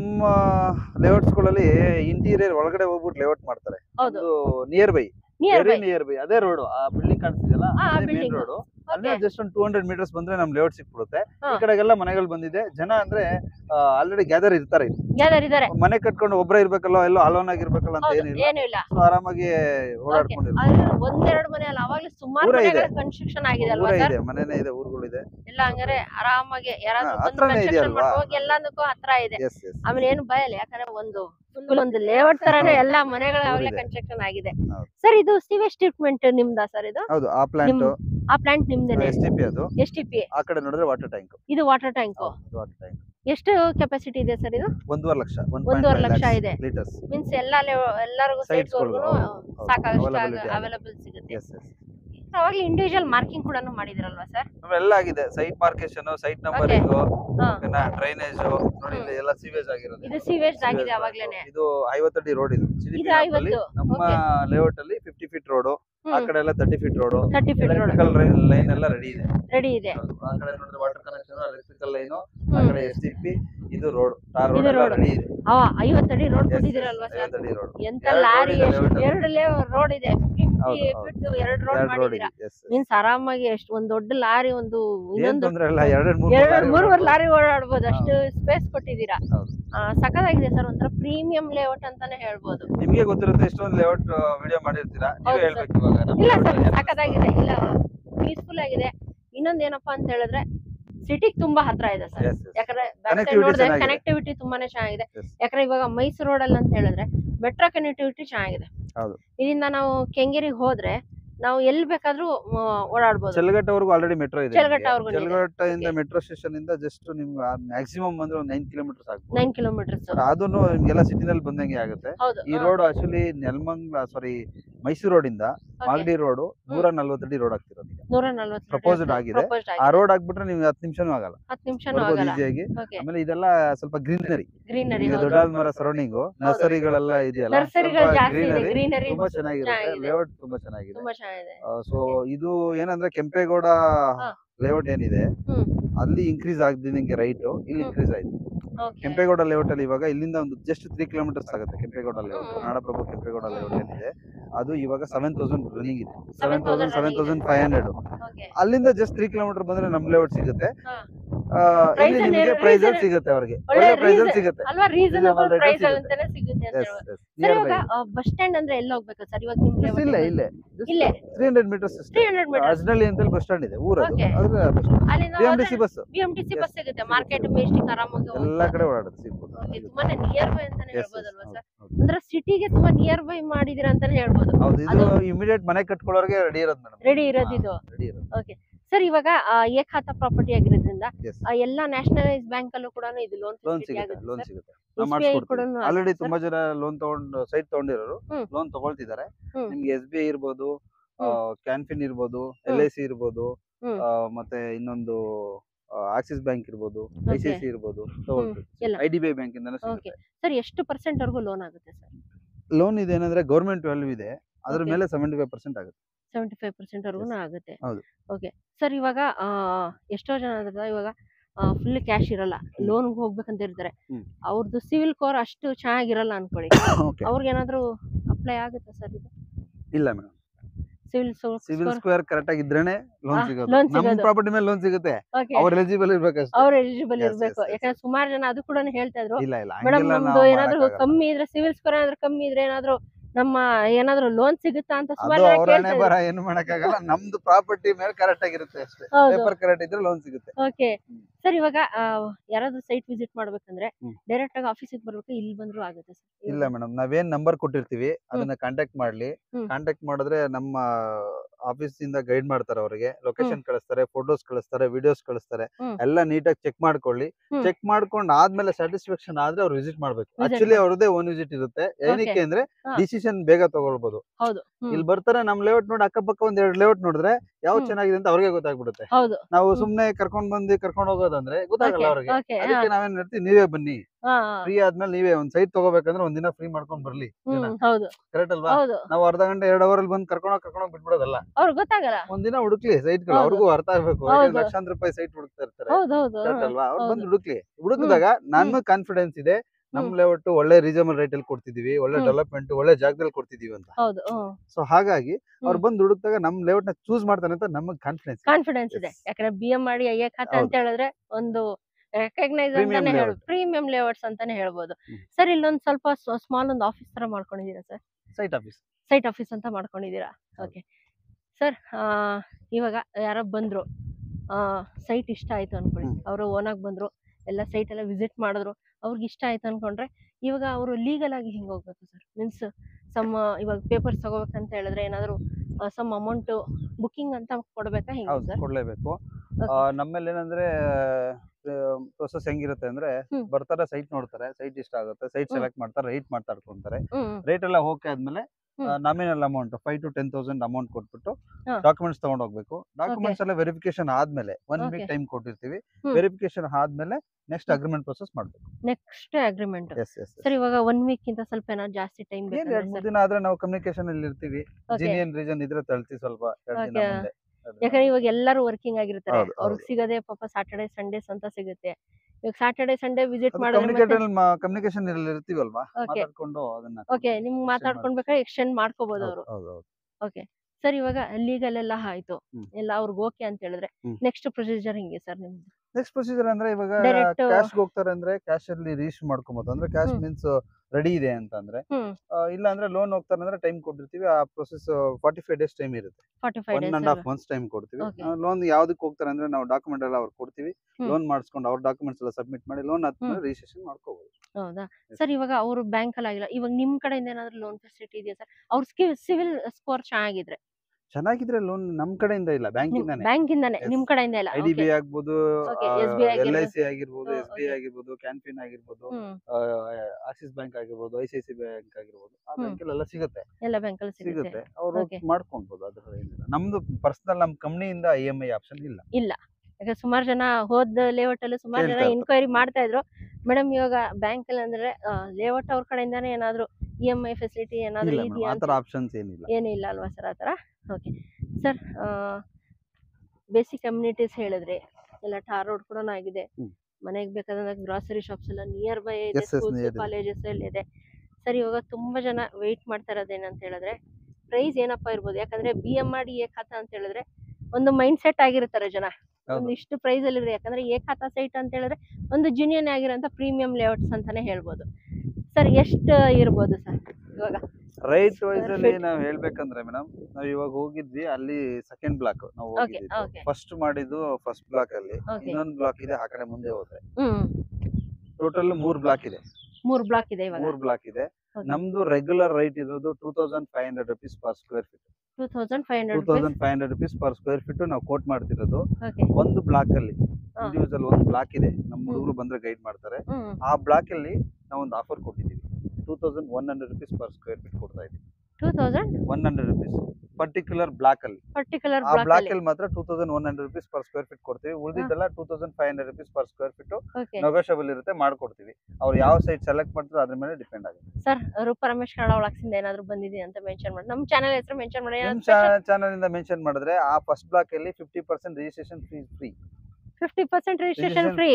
ಲೇಔಟ್ಸ್ ಗಳಲ್ಲಿ ಇಂಟೀರಿಯರ್ ಒಳಗಡೆ ಹೋಗ್ಬಿಟ್ಟು ಲೇಔಟ್ ಮಾಡ್ತಾರೆ ಹೌದು nearby near very by nearby ಅದೇ ರೋಡ್ ಆ ಬಿಲ್ಡಿಂಗ್ ಕಾಣಿಸ್ತಿದೆಯಲ್ಲ ಆ, ಆ ಅದೇ ಮೇನ್ building. ರೋಡ್ ಓಕೆ ಅಲ್ಲೇ ಜಸ್ಟ್ ಒಂದು ಟೂ ಹಂಡ್ರೆಡ್ ಮೀಟರ್ಸ್ ಬಂದ್ರೆ ನಮ್ ಲೇಔಟ್ ಸಿಕ್ಬಿಡುತ್ತೆ ಹಾ. ಈ ಕಡೆಗೆಲ್ಲ ಮನೆಗಳು ಬಂದಿದೆ ಜನ ಅಂದ್ರೆ ಆಲ್ರೆಡಿ ಗ್ಯಾದರ್ ಇರ್ತಾರೆ ಇಲ್ಲಿ. ಯಾವ್ದಾರು ಇದಾರೆ ಮನೆ ಕಟ್ಕೊಂಡು ಒಬ್ಬರೇ ಇರ್ಬೇಕಲ್ಲ ಎಲ್ಲೋ ಅಲೋನ್ ಆಗಿರ್ಬೇಕಲ್ಲ ಅಂತ ಹೌದು ಏನಿಲ್ಲ ಏನು ಇಲ್ಲ So ಆರಾಮಾಗಿ ಓಡಾಡ್ಕೊಂಡಿರ್ತಾರೆ ಆದ್ರೆ ಒಂದೆರಡು ಮನೆ ಅಲ್ಲ ಅವಾಗ್ಲೇ ಸುಮಾರು ಊರ ಇದೆ. ಮನೆಗಳ ಕನ್ಸ್ಟ್ರಕ್ಷನ್ ಆಗಿದೆ ಅಲ್ವಾ ಊರ ಸರ್ ಇದೆ ಮನೆನೇ ಇದೆ ಊರುಗಳಿದೆ ಎಲ್ಲ ಹಂಗಾರೆ ಆರಾಮಾಗಿ ಯಾರಾದ್ರೂ ಹಾ, ಬಂದು ಹತ್ರನೇ ಕನ್ಸ್ಟ್ರಕ್ಷನ್ ಇದೆಯಲ್ವಾ? ಮಾಡ್ಕೋಗಿ ಎಲ್ಲದಕ್ಕೂ ಹತ್ರ ಇದೆ ಎಸ್ ಎಸ್ ಆಮೇಲೆ ಏನು ಭಯ ಇಲ್ಲ ಯಾಕಂದ್ರೆ ಒಂದು full ಒಂದು ಲೇಔಟ್ ತರಾನೇ ಎಲ್ಲಾ ಮನೆಗಳು ಅವಾಗಲೇ ಊರಿದೆ. ಕನ್ಸ್ಟ್ರಕ್ಷನ್ ಆಗಿದೆ ಹೌದು. ಸರ್ ಇದು ಸಿವೇಜ್ ಟ್ರೀಟ್ಮೆಂಟ್ ನಿಮ್ದಾ ಸರ್ ಇದು ಹೌದು ಆ ಪ್ಲಾಂಟ್ ಆ ಪ್ಲಾಂಟ್ ನಿಮ್ದೇನೆ ಎಸ್ ಟಿ ಪಿ ಅದು ಎಸ್ ಟಿ ಪಿ ಆ ಕಡೆ ನೋಡಿದ್ರೆ ವಾಟರ್ ಟ್ಯಾಂಕ್ ಇದು ವಾಟರ್ ಟ್ಯಾಂಕ್ ವಾಟರ್ ಟ್ಯಾಂಕ್ ಎಷ್ಟು ಕೆಪಾಸಿಟಿ ಇದೆ ಸರ್ ಇದು ಒಂದೂವರೆ ಲಕ್ಷ ಒಂದೂವರೆ ಲಕ್ಷ ಇದೆ ಲೀಟರ್ಸ್ ಮೀನ್ಸ್ ಎಲ್ಲಾ level- ಎಲ್ಲರಿಗೂ Sites ಸೈಟ್ಸ್ ಗಳು, ಹೌದು, ಹೌದು. ಸಾಕಾಗಷ್ಟು Availability ಆಗಿದೆ. ಅವೈಲಬಲ್ ಸಿಗುತ್ತೆ ಎಸ್ ಎಸ್ ಅವಾಗಲೇ ಇಂಡಿವಿಜುವಲ್ ಮಾರ್ಕಿಂಗ್ ಕೂಡ ಮಾಡಿದಿರಲ್ವಾ ಸರ್ ಎಲ್ಲ ಆಗಿದೆ ಸೈಟ್ ಮಾರ್ಕೇಶನ್ ಸೈಟ್ ನಂಬರಿಂಗ್ ಡ್ರೈನೇಜ್ ನೋಡಿ ಇಲ್ಲಿ ಎಲ್ಲ ಸೀವೇಜ್ ಆಗಿರೋದು ಇದು ಸೀವೇಜ್ Sewage ಆಗಿದೆ line. ಅವಾಗ್ಲೇನೆ ಇದು ಐವತ್ತಡಿ ರೋಡ್ ಇದು CDP ಇದು map ಅಲ್ಲಿ 50, ನಮ್ಮ okay. ಲೇಔಟ್ ಅಲ್ಲಿ ಫಿಫ್ಟಿ ಫೀಟ್ ರೋಡ್ ಆ ಕಡೆ ಎಲ್ಲ thirty feet road thirty feet road electrical line ಎಲ್ಲ ರೆಡಿ ಇದೆ ರೆಡಿ ಇದೆ ಹೌದು. ಆ ಕಡೆ ನೋಡಿದ್ರೆ ವಾಟರ್ ಕನೆಕ್ಷನ್ ಎಲೆಕ್ಟ್ರಿಕಲ್ ಲೈನ್ ಆ ಹ್ಮ್. ಕಡೆ ಎಸ್ ಟಿ ಪಿ ಇದು ರೋಡ್ ಟಾರ್ ರೋಡ್ ಇದು ಎಲ್ಲ road. ರೆಡಿ ಇದೆ ಅವ ಐವತ್ತಡಿ ರೋಡ್ Yes, yes, ಕೊಟ್ಟಿದ್ದೀರಲ್ವಾ ಸರ್ ಐವತ್ತಡಿ ರೋಡ್ ಎಂತ ಎರಡು road ಲಾರಿ ಇದೆ ಎಷ್ಟು layout ಅಲ್ಲಿ. ಎರಡು ರೋಡ್ ಇದೆ ಹೌದು, ಹೌದು. ಎರಡು ರೋಡ್ ಎರಡು ರೋಡ್ ಇದೆ ಮಾಡಿದೀರಾ yes, yes. ಮೀನ್ಸ್ ಆರಾಮಾಗಿ ಎಷ್ಟು ಒಂದ್ ದೊಡ್ಡ ಲಾರಿ ಒಂದು ಏನ್ ಇನ್ನೊಂದು ತೊಂದ್ರೆ ಇಲ್ಲ ಎರಡೆರಡು ಮೂರು ಎರಡು ಮೂರುವರೆ ಲಾರಿ ಓಡಾಡ್ಬೋದು ಅಷ್ಟು ಸ್ಪೇಸ್ ಕೊಟ್ಟಿದ್ದೀರಾ ಹೌದು. ಆ, ಸಖತ್ತಾಗಿದೆ ಸರ್ ಒಂಥರ ಪ್ರೀಮಿಯಂ ಲೇಔಟ್ ಅಂತಾನೆ ಹೇಳ್ಬೋದು ನಿಮ್ಗೆ ಗೊತ್ತಿರುತ್ತೆ ಎಷ್ಟೊಂದು ಲೇಔಟ್ ವಿಡಿಯೋ ಮಾಡಿರ್ತೀರಾ ನೀವೇ ಹೌದು, ಹೇಳ್ಬೇಕು ಇವಾಗ ನಮ್ಮ ಇಲ್ಲ layout ಸರ್ ಏನ್ ಸಖತ್ತಾಗಿದೆ ಇಲ್ಲ ಪೀಸ್ಫುಲ್ ಆಗಿದೆ ಇನ್ನೊಂದ್ ಏನಪ್ಪಾ ಅಂತ ಹೇಳಿದ್ರೆ ಸಿಟಿಗ್ ತುಂಬಾ ಹತ್ರ ಇದೆ ಸರ್ Yes, yes. ಯಾಕಂದ್ರೆ ಬ್ಯಾಕ್ ಸೈಡ್ Connectivity ನೋಡಿದ್ರೆ ಚೆನ್ನಾಗಿದೆ. ಕನೆಕ್ಟಿವಿಟಿ ತುಂಬಾನೇ ಚೆನ್ನಾಗಿದೆ Yes. ಯಾಕಂದ್ರೆ ಇವಾಗ ಮೈಸೂರು ರೋಡಲ್ಲಿ ಅಂತ ಹೇಳಿದ್ರೆ ಮೆಟ್ರೋ ಕನೆಕ್ಟಿವಿಟಿ ಚೆನ್ನಾಗಿದೆ ಹೌದು. ಇದರಿಂದ ನಾವು ಕೆಂಗೇರಿಗೆ ಹೋದ್ರೆ ನಾವು ಎಲ್ಲಿ ಬೇಕಾದ್ರೂ ಆ, ಓಡಾಡ್ಬೋದು ಚೆಲ್ಗಟ್ಟವರೆಗೂ ಆಲ್ರೆಡಿ ಮೆಟ್ರೋ ಇದೆ ಚೆಲ್ಗಟ್ಟವರೆಗೂ ಇದೆ. ಚೆಲ್ಗಟ್ಟ ಇಂದ Okay. ಮೆಟ್ರೋ ಸ್ಟೇಷನ್ ಇಂದ ಜಸ್ಟ್ ನಿಮ್ಗೆ ಮ್ಯಾಕ್ಸಿಮಮ್ ಅಂದ್ರೆ ಒಂದು ನೈನ್ ಕಿಲೋಮೀಟರ್ಸ್ ಆಗ್ಬೋದು ನೈನ್ ಕಿಲೋಮೀಟರ್ಸ್ ಅದೂ ನಿಮ್ಗೆಲ್ಲ ಸಿಟಿನಲ್ಲಿ ಬಂದಂಗೆ ಆಗುತ್ತೆ ಹೌದು ಈ road actually Nelamangala sorry Mysuru road ಇಂದ ಮಾಗಡಿ ರೋಡ್ ನೂರ ನಲ್ವತ್ತಡಿ ರೋಡ್ ಆಗ್ತಿರೋದು ಈಗ ನೂರ ನಲ್ವತ್ತು Proposed ಆಗಿದೆ. ಪ್ರಪೋಸ್ಡ್ ಆ ಆಗಿದೆ ರೋಡ್ ಆಗ್ಬಿಟ್ರೆ ನಿಮ್ಗೆ ಹತ್ತು ನಿಮಿಷನೂ ಆಗಲ್ಲ ಹತ್ತು ನಿಮಿಷನೂ ಬರ್ಬೋದು ಆಗಲ್ಲ ಈಸಿಯಾಗಿ ಓಕೆ ಆಮೇಲೆ ಇದೆಲ್ಲ ಸ್ವಲ್ಪ ಗ್ರೀನರಿ ಗ್ರೀನರಿ ಈಗ ದೊಡ್ಡ ಮರ ಸರೌಂಡಿಂಗ್ ನರ್ಸರಿಗಳೆಲ್ಲ ಇದೆಯಲ್ಲ ನರ್ಸರಿಗಳು ಸ್ವಲ್ಪ ಜಾಸ್ತಿ ಇದೆ greenery ಗ್ರೀನರಿ ತುಂಬಾ ಚೆನ್ನಾಗಿರುತ್ತೆ ಚೆನ್ನಾಗಿದೆ. ಲೇಔಟ್ ತುಂಬಾ ಚೆನ್ನಾಗಿದೆ ತುಂಬಾ ಚೆನ್ನಾಗಿದೆ ಸೊ ಇದು ಏನಂದ್ರೆ ಕೆಂಪೇಗೌಡ ಹಾ. ಲೇಔಟ್ ಏನಿದೆ ಹ್ಮ್. ಅಲ್ಲಿ ಇನ್ಕ್ರೀಸ್ ಆಗ್ದಿದಂಗೆ ರೈಟ್ ಇಲ್ಲಿ ಹ್ಮ್. ಇನ್ಕ್ರೀಸ್ ಆಯ್ತು ಓಕೆ ಕೆಂಪೇಗೌಡ ಲೇಔಟ್ ಅಲ್ಲಿ ಇವಾಗ ಇಲ್ಲಿಂದ ಒಂದು ಜಸ್ಟ್ ತ್ರೀ ಕಿಲೋಮೀಟರ್ಸ್ ಆಗುತ್ತೆ ಕೆಂಪೇಗೌಡ ಲೇಔಟ್ ಹ್ಮ್. ನಾಡಪ್ರಭು ಕೆಂಪೇಗೌಡ ಲೇಔಟ್ ಏನಿದೆ ಅದು ಇವಾಗ ಸೆವೆನ್ ತೌಸಂಡ್ ರನ್ನಿಂಗ್ ಇದೆ 7,000 seven thousand seven running thousand five hundred okay ಅಲ್ಲಿಂದ ಜಸ್ಟ್ ತ್ರೀ ಕಿಲೋಮೀಟರ್ ಬಂದ್ರೆ ನಮ್ ಲೇಔಟ್ ಸಿಗುತ್ತೆ ಹಾ. ಆ, Price ಇಲ್ಲಿ ಅಲ್ಲಿ ನಿಮಗೆ reason- ಪ್ರೈಸ್ ಅಲ್ಲಿ ಸಿಗುತ್ತೆ ಅವ್ರಿಗೆ ಒಳ್ಳೆ ಒಳ್ಳೆ ಪ್ರೈಸ್ ಅಲ್ಲಿ reason- ಸಿಗುತ್ತೆ ಅಲ್ವಾ ರೀಸನಬಲ್ Reasonable rate ಪ್ರೈಸ್ ಅಲ್ಲಿ ಅಂತಾನೆ ಸಿಗುತ್ತೆ ಅಂತ ಎಸ್ ಹೇಳ್ಬೋದು ಎಸ್ ಸರ್ ಇವಾಗ ಬಸ್ ಸ್ಟ್ಯಾಂಡ್ ಅಂದ್ರೆ ಎಲ್ಲಿ ಹೋಗ್ಬೇಕು ಸರ್ ಇವಾಗ ನಿಮ್ level ಇಲ್ಲ ಇಂದ? ಇಲ್ಲೇ ಇಲ್ಲೇ three hundred metres three hundred metre Ajnalli ಅಂತ ಬಸ್ ಸ್ಟ್ಯಾಂಡ್ ಇದೆ ಊರದು Okay. ಅದ್ರ ಬಸ್ ಸ್ಟ್ಯಾಂಡ್ ಅಲ್ಲಿ B M D C bus B M T C Yes. Bus ಸಿಗುತ್ತೆ ಮಾರ್ಕೆಟ್ ಮೆಜೆಸ್ಟಿಕ್ ಆರಾಮಾಗಿ ಎಲ್ಲಾ ಕಡೆ ಓಡಾಡುತ್ತೆ ಸಿಗ್ಬೋದು ಓಕೆ ತುಂಬಾನೇ ನಿಯರ್ ಬೈ ಅಂತಾನೆ Yes, yes, ಹೇಳ್ಬೋದಲ್ವಾ ಹೌದು, ಸರ್ ಹೌದು. ಅಂದ್ರೆ ಸಿಟಿಗೆ ತುಂಬಾ ನಿಯರ್ ಬೈ ಮಾಡಿದಿರ ಅಂತಾನೆ ಹೇಳ್ಬೋದು ಹೌದು ಇದು ಅದು- ಇಮಿಡಿಯೇಟ್ ಮನೆ ಕಟ್ಕೊಳ್ಳೋರ್ಗೆ ರೆಡಿ ಇರೋದು ಮೇಡಮ್ ರೆಡಿ ಇರೋದಿದು ರೆಡಿ ಇರೋದು ಸರ್ ಇವಾಗ ಆ, ಏಕಾತ ಪ್ರಾಪರ್ಟಿ ಆಗಿರೋದ್ರಿಂದ Yes. ಆ, ಎಲ್ಲಾ ನ್ಯಾಷನಲೈಸ್ ಬ್ಯಾಂಕ್ ಅಲ್ಲೂ ಕೂಡ ಇದು ಲೋನ್ ಲೋನ್ ಫೆಸಿಲಿಟಿ ಸಿಗುತ್ತೆ ಆಗುತ್ತೆ ಲೋನ್ ಸರ್ ಸಿಗುತ್ತೆ ನಾವು SBI ಮಾಡಿಸ್ಕೊಡ್ತೀವಿ ಕೂಡನು ಆಲ್ರೆಡಿ ಆಗುತ್ತೆ ತುಂಬಾ ಜನ ಲೋನ್ ತಗೊಂಡು ಸೈಟ್ ತಗೊಂಡಿರೋರು ಹ್ಮ್. ಲೋನ್ ತಗೊಳ್ತಿದ್ದಾರೆ ಹ್ಮ್. ನಿಮ್ಗೆ ಎಸ್ ಬಿ ಐ ಇರ್ಬೋದು ಹ್ಮ್. ಕ್ಯಾನ್ಫಿನ್ ಇರ್ಬೋದು ಎಲ್ ಐ ಸಿ ಇರ್ಬೋದು ಹ್ಮ್. ಆ, ಮತ್ತೆ ಇನ್ನೊಂದು ಆಕ್ಸಿಸ್ ಬ್ಯಾಂಕ್ ಇರ್ಬೋದು ಐ ಸಿ Okay. ಸಿ ಇರ್ಬೋದು ಎಲ್ಲ. I D B I bank ಇಂದಾನೆ ಓಕೆ ಸಿಗುತ್ತೆ ಸರ್ ಎಷ್ಟು ಪರ್ಸೆಂಟ್ ವರೆಗೂ ಲೋನ್ ಆಗುತ್ತೆ ಸರ್ ಲೋನ್ ಇದೆ ಏನಂದ್ರೆ ಗೌರ್ಮೆಂಟ್ ವ್ಯಾಲ್ಯೂ ಇದೆ ಅದ್ರ Okay. ಮೇಲೆ ಸೆವೆಂಟಿ ಫೈವ್ ಪರ್ಸೆಂಟ್ ಆಗುತ್ತೆ ಸೆವೆಂಟಿ ಫೈವ್ ಪರ್ಸೆಂಟ್ ವರೆಗೂ ಆಗುತ್ತೆ ಹೌದು. ಓಕೆ ಸರ್ ಇವಾಗ ಆ, ಎಷ್ಟೋ ಜನ ಇದಾರೆ ಇವಾಗ ಫುಲ್ ಕ್ಯಾಶ್ ಇರಲ್ಲ ಲೋನ್ ಹೋಗ್ಬೇಕಂತ ಇರ್ತಾರೆ ಹ್ಮ್. ಅವ್ರದ್ದು ಸಿವಿಲ್ ಕೋರ್ ಅಷ್ಟು ಚೆನ್ನಾಗಿರಲ್ಲ ಅನ್ಕೊಳ್ಳಿ ಓಕೆ ಅವ್ರಿಗೆ ಏನಾದ್ರು ಅಪ್ಲೈ ಆಗುತ್ತಾ ಸರ್ ಇದು ಇಲ್ಲ madam CIBIL CIBIL score correct ಆಗಿದ್ರೇನೆ ಲೋನ್ ಆ, ಸಿಗೋದು loan ನಮ್ಮ ಸಿಗೋದು. ಪ್ರಾಪರ್ಟಿ ಮೇಲೆ ಲೋನ್ ಸಿಗುತ್ತೆ ಓಕೆ ಅವ್ರ ಎಲಿಜಿಬಲ್ ಇರ್ಬೇಕಷ್ಟೇ ಅವ್ರು ಎಲಿಜಿಬಲ್ Yes, ಇರ್ಬೇಕು yes, yes. ಯಾಕಂದ್ರೆ ಸುಮಾರು ಜನ ಅದು ಕೂಡ ಹೇಳ್ತಾ ಇದ್ರು ಇಲ್ಲ ಇಲ್ಲ ಮೇಡಮ್ ಹಂಗೆಲ್ಲ ನಮ್ದು ನಾವು ಏನಾದ್ರು ಮಾಡಕ್ಕಾಗಲ್ಲ. ಕಮ್ಮಿ ಇದ್ರೆ ಸಿವಿಲ್ ಸ್ಕೋರ್ ಏನಾದ್ರು ಕಮ್ಮಿ ಇದ್ರೆ ಏನಾದ್ರು ನಮ್ಮ ಏನಾದ್ರು ಲೋನ್ ಸಿಗುತ್ತಾ ಅಂತ ಅದು ಸುಮಾರು ಜನ ಅವ್ರ ಕೇಳ್ತಾ ಹಣೆ ಇದ್ರು ಬರ ಏನು ಮಾಡಕ್ಕಾಗಲ್ಲ ನಮ್ದು ಪ್ರಾಪರ್ಟಿ ಮೇಲೆ ಕರೆಕ್ಟ್ ಆಗಿರುತ್ತೆ ಅಷ್ಟೇ ಹೌದು ಪೇಪರ್ ಕರೆಕ್ಟ್ ಇದ್ರೆ ಲೋನ್ ಸಿಗುತ್ತೆ ಓಕೆ ಸರ್ ಇವಾಗ ಆ, ಯಾರಾದ್ರೂ ಸೈಟ್ ವಿಸಿಟ್ ಮಾಡ್ಬೇಕಂದ್ರೆ ಹ್ಮ್. ಡೈರೆಕ್ಟ್ ಆಗಿ ಆಫೀಸಿಗೆ ಬರ್ಬೇಕು ಇಲ್ಲಿ ಬಂದ್ರು ಆಗುತ್ತೆ ಸರ್ ಇಲ್ಲ ಮೇಡಮ್ ನಾವೇನ್ ನಂಬರ್ ಕೊಟ್ಟಿರ್ತೀವಿ ಅದನ್ನ ಕಾಂಟ್ಯಾಕ್ಟ್ ಮಾಡ್ಲಿ ಹ್ಮ್. ಕಾಂಟ್ಯಾಕ್ಟ್ ಮಾಡಿದ್ರೆ ನಮ್ಮ ಆಫೀಸ್ ಇಂದ ಗೈಡ್ ಮಾಡ್ತಾರೆ ಅವರಿಗೆ ಲೊಕೇಶನ್ ಕಳಿಸ್ತಾರೆ ಫೋಟೋಸ್ ಕಳಿಸ್ತಾರೆ ವಿಡಿಯೋಸ್ ಕಳಿಸ್ತಾರೆ ಹ್ಮ್. ಎಲ್ಲ ನೀಟಾಗಿ ಚೆಕ್ ಮಾಡ್ಕೊಳ್ಳಿ ಹ್ಮ್. ಚೆಕ್ ಮಾಡ್ಕೊಂಡು ಆದ್ಮೇಲೆ ಸ್ಯಾಟಿಸ್ಫ್ಯಾಕ್ಷನ್ ಆದ್ರೆ ಅವ್ರು ವಿಸಿಟ್ ಮಾಡ್ಬೇಕು Visit ಆಕ್ಚುಲಿ ಅವ್ರದೇ ಓನ್ ವಿಸಿಟ್ ಇರುತ್ತೆ ಏನಕ್ಕೆ ಅಂದ್ರೆ ಹಾ. ಡಿಸಿಷನ್ ಬೇಗ ತಗೊಳ್ಬಹುದು ಹೌದು ಹ್ಮ್. ಇಲ್ಲಿ ಬರ್ತಾರೆ ನಮ್ ಲೇಔಟ್ ನೋಡಿ ಅಕ್ಕಪಕ್ಕ ಒಂದ್ ಎರಡು ಲೇಔಟ್ ನೋಡಿದ್ರೆ ಯಾವ್ದು ಹ್ಮ್. ಚೆನ್ನಾಗಿದೆ ಅಂತ ಅವ್ರಿಗೆ ಗೊತ್ತಾಗ್ಬಿಡುತ್ತೆ ಹೌದು ನಾವು ಹ್ಮ್. ಸುಮ್ನೆ ಕರ್ಕೊಂಡ್ ಬಂದು ಕರ್ಕೊಂಡ್ ಹೋಗೋದಂದ್ರೆ ಗೊತ್ತಾಗಲ್ಲ ಅವ್ರಿಗೆ ಓಕೆ ಅದಕ್ಕೆ ನಾವೇನ್ ಹೇಳ್ತೀವಿ ನೀವೇ ಬನ್ನಿ ಹಾ ಫ್ರೀ ಆದ್ಮೇಲೆ ನೀವೇ ಒಂದ್ ಸೈಟ್ ತಗೋಬೇಕಂದ್ರೆ ಒಂದ್ ದಿನ ಫ್ರೀ ಮಾಡ್ಕೊಂಡ್ ಬರ್ಲಿ ಜನ ಹ್ಮ್ ಹೌದು ಕರೆಕ್ಟ್ ಅಲ್ವಾ ಹೌದು ನಾವು ಅರ್ಧ ಗಂಟೆ ಎರಡು ಅವರ್ ಅಲ್ಲಿ ಬಂದು ಕರ್ಕೊಂಡೋಗ್ ಕರ್ಕೊಂಡೋಗ್ ಬಿಟ್ಬಿಡೋದಲ್ಲ ಅವ್ರಿಗೆ ಗೊತ್ತಾಗಲ್ಲ ಒಂದ್ ದಿನ ಹುಡುಕ್ಲಿ ಸೈಟ್ ಗಳು ಹೌದು. ಅವ್ರಿಗೂ ಅರ್ಥ ಆಗ್ಬೇಕು ಹೌದು. ಯಾಕಂದ್ರೆ ಲಕ್ಷಾಂತರ ರೂಪಾಯಿ ಸೈಟ್ ಹುಡುಕ್ತಾ ಇರ್ತಾರೆ ಹೌದು ಹೌದು ಕರೆಕ್ಟ್ ಹ್ಮ್. ಅಲ್ವಾ ಅವ್ರು ಬಂದು ಹೌದು. ಹುಡುಕ್ಲಿ ಹುಡುಕಿದಾಗ ನನ್ಗೆ ಕಾನ್ಫಿಡೆನ್ಸ್ ಇದೆ ನಮ್ ಹ್ಮ್. ಲೇಔಟ್ ಒಳ್ಳೆ ರೀಸನಬಲ್ ರೇಟ್ ಅಲ್ಲಿ ಕೊಡ್ತಿದೀವಿ ಒಳ್ಳೆ ಹ್ಮ್. ಡೆವಲಪ್ಮೆಂಟ್ ಒಳ್ಳೆ ಜಾಗದಲ್ಲಿ ಕೊಡ್ತಿದೀವಿ ಅಂತ ಹೌದು ಹ್ಮ್ ಸೊ ಹಾಗಾಗಿ ಅವ್ರು ಹ್ಮ್. ಬಂದು ಹುಡುಕ್ದಾಗ ನಮ್ ಲೇಔಟ್ ನ ಚೂಸ್ ಮಾಡ್ತಾನೆ ಅಂತ ನಮಗ್ ಕಾನ್ಫಿಡೆನ್ಸ್ ಕಾನ್ಫಿಡೆನ್ಸ್ ಇದೆ Yes. ಯಾಕಂದ್ರೆ ಬಿ ಎಂ ಮಾಡಿ ಐಎ ಖಾತೆ ಅಂತ ಹೇಳಿದ್ರೆ ಒಂದು ರೆಕಗ್ನೈಸ್ Premium ಅಂತಾನೆ ಹೇಳ layout. ಪ್ರೀಮಿಯಂ ಲೇಔಟ್ಸ್ ಅಂತಾನೆ ಹೇಳ್ಬೋದು ಹ್ಮ್. ಸರ್ ಇಲ್ಲೊಂದ್ ಸ್ವಲ್ಪ ಸ್ಮಾಲ್ ಒಂದು ಆಫೀಸ್ ತರ ಮಾಡ್ಕೊಂಡಿದೀರಾ sir site office site office ಅಂತ ಮಾಡ್ಕೊಂಡಿದ್ದೀರಾ ಹೌದು. ಓಕೆ ಸರ್ ಇವಾಗ ಯಾರೋ ಬಂದ್ರು ಸೈಟ್ ಇಷ್ಟ ಆಯ್ತು ಅನ್ಕೊಳ್ಳಿ ಹ್ಮ್. ಅವರು ಓನಾಗಿ ಬಂದ್ರು ಎಲ್ಲ ಸೈಟ್ ಎಲ್ಲ ವಿಸಿಟ್ ಮಾಡಿದ್ರು ಅವ್ರಿಗೆ ಇಷ್ಟ ಆಯ್ತು ಅನ್ಕೊಂಡ್ರೆ ಇವಾಗ ಅವರು ಲೀಗಲ್ ಆಗಿ ಹೆಂಗ್ ಹೋಗ್ಬೇಕು ಸರ್ ಮೀನ್ಸ್ ಸಮ್ ಇವಾಗ ಪೇಪರ್ಸ್ ತಗೋಬೇಕಂತ ಹೇಳಿದ್ರೆ ಏನಾದ್ರು ಸಮ್ ಅಮೌಂಟ್ ಬುಕಿಂಗ್ ಅಂತ ಕೊಡ್ಬೇಕಾ ಹೆಂಗ್ ಹೌದು ಸರ್ ಕೊಡ್ಲೇಬೇಕು Okay. ಆ, ನಮ್ಮಲ್ಲಿ ಏನಂದ್ರೆ ಪ್ರೊಸೆಸ್ ಹೆಂಗಿರುತ್ತೆ ಅಂದ್ರೆ ಹ್ಮ್. ಬರ್ತಾರೆ ಸೈಟ್ ನೋಡ್ತಾರೆ ಸೈಟ್ ಇಷ್ಟ ಆಗುತ್ತೆ ಸೈಟ್ ಹ್ಮ್. ಸೆಲೆಕ್ಟ್ ಮಾಡ್ತಾರೆ ರೇಟ್ ಮಾತಾಡ್ಕೊಂತಾರೆ ಹ್ಮ್ ರೇಟ್ ಎಲ್ಲ ಓಕೆ ಆದ್ಮೇಲೆ ಹ್ಮ್. Nominal amount five to ten thousand amount ಕೊಟ್ಬಿಟ್ಟು ಹಾ. ಡಾಕ್ಯುಮೆಂಟ್ಸ್ ತಗೊಂಡ್ ಹೋಗ್ಬೇಕು ಡಾಕ್ಯುಮೆಂಟ್ಸ್ ಎಲ್ಲ ವೆರಿಫಿಕೇಶನ್ ಆದ್ಮೇಲೆ ಒನ್ Okay. ವೀಕ್ ಟೈಮ್ ಕೊಟ್ಟಿರ್ತೀವಿ ಹ್ಮ್. ವೆರಿಫಿಕೇಶನ್ ಆದ್ಮೇಲೆ ನೆಕ್ಸ್ಟ್ ಅಗ್ರಿಮೆಂಟ್ ಪ್ರೊಸೆಸ್ ಮಾಡ್ಬೇಕು next agreement yes yes sir ಇವಾಗ ಒನ್ ವೀಕ್ ಇಂದ ಸ್ವಲ್ಪ ಏನಾದ್ರು ಜಾಸ್ತಿ ಟೈಮ್ ಏನ್ ಎರಡ್ ಮೂರ್ ಬೇಕು ದಿನ ಆದ್ರೆ ನಾವು ಕಮ್ಯುನಿಕೇಶನ್ ಅಲ್ಲಿ ಇರ್ತೀವಿ ಓಕೆ ಜಿನಿಯನ್ ರೀಸನ್ ಇದ್ರೆ ತಳ್ತಿ ಸ್ವಲ್ಪ ಎರಡ್ ದಿನ Okay. ಮುಂದೆ ಯಾಕಂದ್ರೆ ಇವಾಗ ಎಲ್ಲರೂ ವರ್ಕಿಂಗ್ ಆಗಿರ್ತಾರೆ ಹೌದು, ಅವ್ರಿಗೆ ಹೌದು. ಸಿಗದೆ ಪಾಪ ಸಾಟರ್ಡೆ ಸಂಡೇಸ್ ಅಂತ ಸಿಗುತ್ತೆ ಇವಾಗ ಸಾಟರ್ಡೆ ಸಂಡೇ ವಿಸಿಟ್ ಮಾಡಿದ್ರೆ ಮತ್ತೆ ಕಮ್ಯುನಿಕೇಟರ್ ಕಮ್ಯುನಿಕೇಶನ್ ಅಲ್ಲಿ ಇರ್ತೀವಲ್ವಾ Okay. ಮಾತಾಡ್ಕೊಂಡು ಅದನ್ನ ಓಕೆ ನಿಮ್ಗೆ ಮಾತಾಡ್ಕೊಂಡ್ಬೇಕಾದ್ರೆ ಎಕ್ಸ್ಟೆಂಡ್ ಮಾಡ್ಕೋಬಹುದು ಹೌದು, ಅವರು ಹೌದು, ಹೌದು. ಓಕೆ ಸರ್ ಇವಾಗ ಲೀಗಲ್ ಎಲ್ಲ ಆಯ್ತು ಹ್ಮ್. ಎಲ್ಲ ಅವ್ರಿಗೆ ಓಕೆ ಅಂತ ಹೇಳಿದ್ರೆ ಹ್ಮ್. ನೆಕ್ಸ್ಟ್ ಪ್ರೊಸೀಜರ್ ಹಿಂಗೆ ಸರ್ ನಿಮ್ದು ನೆಕ್ಸ್ಟ್ ಪ್ರೊಸೀಜರ್ ಅಂದ್ರೆ ಇವಾಗ Direct- ಕ್ಯಾಶ್ ಹೋಗ್ತಾರೆ ಅಂದ್ರೆ ಕ್ಯಾಶ್ ಅಲ್ಲಿ ರಿಜಿಸ್ಟರ್ ಮಾಡ್ಕೊಬೋದು ಅಂದ್ರೆ ಕ್ಯಾಶ್ ಹ್ಮ್. ಮೀನ್ಸ್ ರೆಡಿ ಇದೆ ಅಂತ ಅಂದ್ರೆ ಹ್ಮ್ ಆ, ಇಲ್ಲ ಅಂದ್ರೆ ಲೋನ್ ಹೋಗ್ತಾರೆ ಅಂದ್ರೆ ಟೈಮ್ ಕೊಟ್ಟಿರ್ತೀವಿ ಆ process forty five days time ಇರುತ್ತೆ forty five one days and half months time ಕೊಡ್ತೀವಿ Okay. ಲೋನ್ ಯಾವ್ದಕ್ಕೆ ಹೋಗ್ತಾರೆ ಅಂದ್ರೆ ನಾವು ಡಾಕ್ಯುಮೆಂಟ್ ಎಲ್ಲ ಅವ್ರಿಗೆ ಕೊಡ್ತೀವಿ ಹ್ಮ್. ಲೋನ್ ಮಾಡಿಸ್ಕೊಂಡು ಅವ್ರ ಡಾಕ್ಯುಮೆಂಟ್ಸ್ ಎಲ್ಲ ಸಬ್ಮಿಟ್ ಮಾಡಿ ಲೋನ್ ಆದ್ಮೇಲೆ ಹ್ಮ್. ರಿಜಿಸ್ಟ್ರೇಷನ್ ಮಾಡ್ಕೋಬಹುದು ಹೌದಾ ಸರ್ ಇವಾಗ ಅವರು ಬ್ಯಾಂಕ್ ಅಲ್ಲಿ ಆಗಿಲ್ಲ ಇವಾಗ ನಿಮ್ ಕಡೆಯಿಂದ ಏನಾದ್ರು ಲೋನ್ ಫೆಸಿಲಿಟಿ ಇದೆಯಾ ಸರ್ ಅವ್ರ ಸಿವಿಲ್ ಸ್ಕೋರ್ ಚೆನ್ನಾಗಿದ್ರೆ ಚೆನ್ನಾಗಿದ್ರೆ ಲೋನ್ ನಮ್ ಕಡೆಯಿಂದ ಇಲ್ಲ ಬ್ಯಾಂಕ್ ಇಂದಾನೆ ಬ್ಯಾಂಕ್ ಇಂದಾನೆ Yes. ನಿಮ್ ಕಡೆಯಿಂದ ಇಲ್ಲ ಐ ಡಿ ಬಿ Okay. ಆಗ್ಬೋದು Okay, SBI ಎಲ್ ಐ ಆಗಿರ್ಬೋದು. ಸಿ ಆಗಿರ್ಬೋದು ಹ್ಮ್, ಎಸ್ ಬಿ ಐ okay. ಆಗಿರ್ಬೋದು ಕ್ಯಾನ್ಫಿನ್ ಆಗಿರ್ಬೋದು ಹ್ಮ್ ಆಕ್ಸಿಸ್ ಬ್ಯಾಂಕ್ ಆಗಿರ್ಬೋದು I C I C bank ಆಗಿರ್ಬೋದು ಆ ಹ್ಮ್. ಬ್ಯಾಂಕ್ ಎಲ್ಲ ಸಿಗುತ್ತೆ ಎಲ್ಲ ಬ್ಯಾಂಕ್ ಅಲ್ಲಿ ಸಿಗುತ್ತೆ ಸಿಗುತ್ತೆ ಅವರು Okay. ಮಾಡ್ಕೊಳ್ಬಹುದು ಅದ್ರಲ್ಲಿ ಏನಿಲ್ಲ ನಮ್ದು ಪರ್ಸನಲ್ ನಮ್ ಕಂಪ್ನಿಯಿಂದ ಇ ಎಂ ಐ ಆಪ್ಷನ್ ಇಲ್ಲ ಈಗ ಸುಮಾರು ಜನ ಹೋದ್ ಲೇಔಟ್ ಅಲ್ಲಿ ಸುಮಾರು ಜನ ಕೇಳ್ತಾ ಇರ್ತಾರೆ. ಇನ್ಕ್ವೈರಿ ಮಾಡ್ತಾ ಇದ್ರು ಮೇಡಮ್ ಇವಾಗ ಬ್ಯಾಂಕ್ ಅಲ್ಲಿ ಅಂದ್ರೆ ಲೇಔಟ್ ಅವ್ರ ಕಡೆಯಿಂದಾನೇ ಏನಾದ್ರು ಇ ಎಂ ಐ ಫೆಸಿಲಿಟಿ ಏನಾದ್ರು ಇಲ್ಲ ಮೇಡಮ್ ಇದೆಯಾ ಆ ಅಂತ ತರ ಆಪ್ಷನ್ಸ್ ಏನಿಲ್ಲ ಏನೂ ಇಲ್ಲ ಅಲ್ವಾ ಸರ್ ಆ ಥರ ಓಕೆ ಸರ್ ಬೇಸಿಕ್ ಕಮ್ಯುನಿಟೀಸ್ ಹೇಳಿದ್ರೆ ಎಲ್ಲ ಟಾರ್ ರೋಡ್ ಕೂಡ ಆಗಿದೆ ಹ್ಮ್. ಮನೆಗೆ ಬೇಕಾದಂತ ಗ್ರಾಸರಿ ಶಾಪ್ಸ್ ಎಲ್ಲ ನಿಯರ್ ಬೈ ಇದೆ Yes, yes, ಸ್ಕೂಲ್ಸ್ near ಇದೆ. ಕಾಲೇಜಸ್ ಎಲ್ಲ ಇದೆ ಸರ್ ಇವಾಗ ತುಂಬಾ ಜನ ವೆಯ್ಟ್ ಮಾಡ್ತಾ ಇರೋದೇನಂತ ಹೇಳಿದ್ರೆ ಪ್ರೈಸ್ ಏನಪ್ಪಾ ಇರ್ಬೋದು ಯಾಕಂದ್ರೆ B M R D A ಖಾತಾ ಅಂತ ಹೇಳಿದ್ರೆ ಒಂದು ಮೈಂಡ್ ಸೆಟ್ ಆಗಿರ್ತಾರೆ ಜನ ಹೌದು. ಒಂದು ಇಷ್ಟು ಪ್ರೈಸ್ ಅಲ್ಲಿ ಇದೆ ಯಾಕಂದ್ರೆ ಎ ಖಾತಾ ಸೈಟ್ ಅಂತ ಹೇಳಿದ್ರೆ ಒಂದು ಜುನಿಯನ್ ಆಗಿರೋಂಥ ಪ್ರೀಮಿಯಂ ಲೇಔಟ್ಸ್ ಅಂತಾನೆ ಹೇಳ್ಬೋದು ಸರ್ ಎಷ್ಟು ಇರ್ಬೋದು ಸರ್ ಇವಾಗ ರೈಟ್ Square ವೈಸ್ ಅಲ್ಲಿ feet. ನಾವ್ ಹೇಳ್ಬೇಕಂದ್ರೆ ಮೇಡಮ್ ನಾವ್ ಇವಾಗ ಹೋಗಿದ್ವಿ ಅಲ್ಲಿ ಸೆಕೆಂಡ್ ಬ್ಲಾಕ್ ನಾವು Okay, ಹೋಗಿದ್ದು okay. ಫಸ್ಟ್ ಮಾಡಿದ್ದು ಫಸ್ಟ್ ಬ್ಲಾಕ್ ಅಲ್ಲಿ Okay. ಇನ್ನೊಂದು ಬ್ಲಾಕ್ ಇದೆ ಆ ಕಡೆ ಮುಂದೆ ಹೋದ್ರೆ ಹ್ಮ್ ಟೋಟಲ್ ಮೂರ್ ಬ್ಲಾಕ್ ಇದೆ ಮೂರ್ ಬ್ಲಾಕ್ ಇದೆ ಇವಾಗ ಮೂರ್ ಬ್ಲಾಕ್ ಇದೆ Okay. ನಮ್ದು ರೆಗ್ಯುಲರ್ ರೈಟ್ ಇರೋದು two thousand five hundred rupees per square feet two thousand five two hundred thousand five hundred rupees per square feet ನಾವು ಕೋಟ್ ಮಾಡ್ತಿರೋದು ಓಕೆ ಒಂದು ಬ್ಲಾಕ್ ಅಲ್ಲಿ ಹಾ. ಇಂಡಿವಿಜುವಲ್ ಒಂದು ಬ್ಲಾಕ್ ಇದೆ ನಮ್ಮ ಹುಡುಗರು ಬಂದ್ರೆ ಗೈಡ್ ಮಾಡ್ತಾರೆ ಹ್ಮ್ ಆ ಬ್ಲಾಕ್ ಅಲ್ಲಿ ನಾವು ಒಂದು ಆಫರ್ ಕೊಟ್ಟಿದ್ದೀವಿ two thousand one hundred rupees per square feet ಕೊಡ್ತಾ ಇದ್ದೀವಿ two thousand one hundred rupees particular block ಅಲ್ಲಿ ಪರ್ಟಿಕ್ಯುಲರ್ ಆ ಬ್ಲಾಕ್ ಬ್ಲಾಕ್ ಅಲ್ಲಿ ಅಲ್ಲಿ ಮಾತ್ರ two thousand one hundred rupees per square feet ಕೊಡ್ತೀವಿ ಉಳಿದಿದ್ದೆಲ್ಲ two thousand five hundred rupees per square feet okay negotiable ಇರುತ್ತೆ ಮಾಡ್ಕೊಡ್ತೀವಿ ಅವ್ರು ಯಾವ ಸೈಟ್ ಸೆಲೆಕ್ಟ್ ಮಾಡ್ತಾರೆ ಅದ್ರ ಮೇಲೆ ಡಿಪೆಂಡ್ ಆಗುತ್ತೆ ಸರ್ ರೂಪ ರಮೇಶ್ ಕನ್ನಡ ಒಳಗ್ಸಿಂದ ಏನಾದ್ರು ಬಂದಿದೆ ಅಂತ ಮೆನ್ಷನ್ ಮಾಡಿ ನಮ್ಮ ಚಾನಲ್ ಹೆಸರು ಮೆನ್ಷನ್ ಮಾಡಿ ನಿಮ್ ಚಾನಲ್ ಇಂದ ಮೆನ್ಷನ್ ಮಾಡಿದ್ರೆ ಆ ಫಸ್ಟ್ ಬ್ಲಾಕ್ ಅಲ್ಲಿ fifty percent registration fees free fifty percent registration free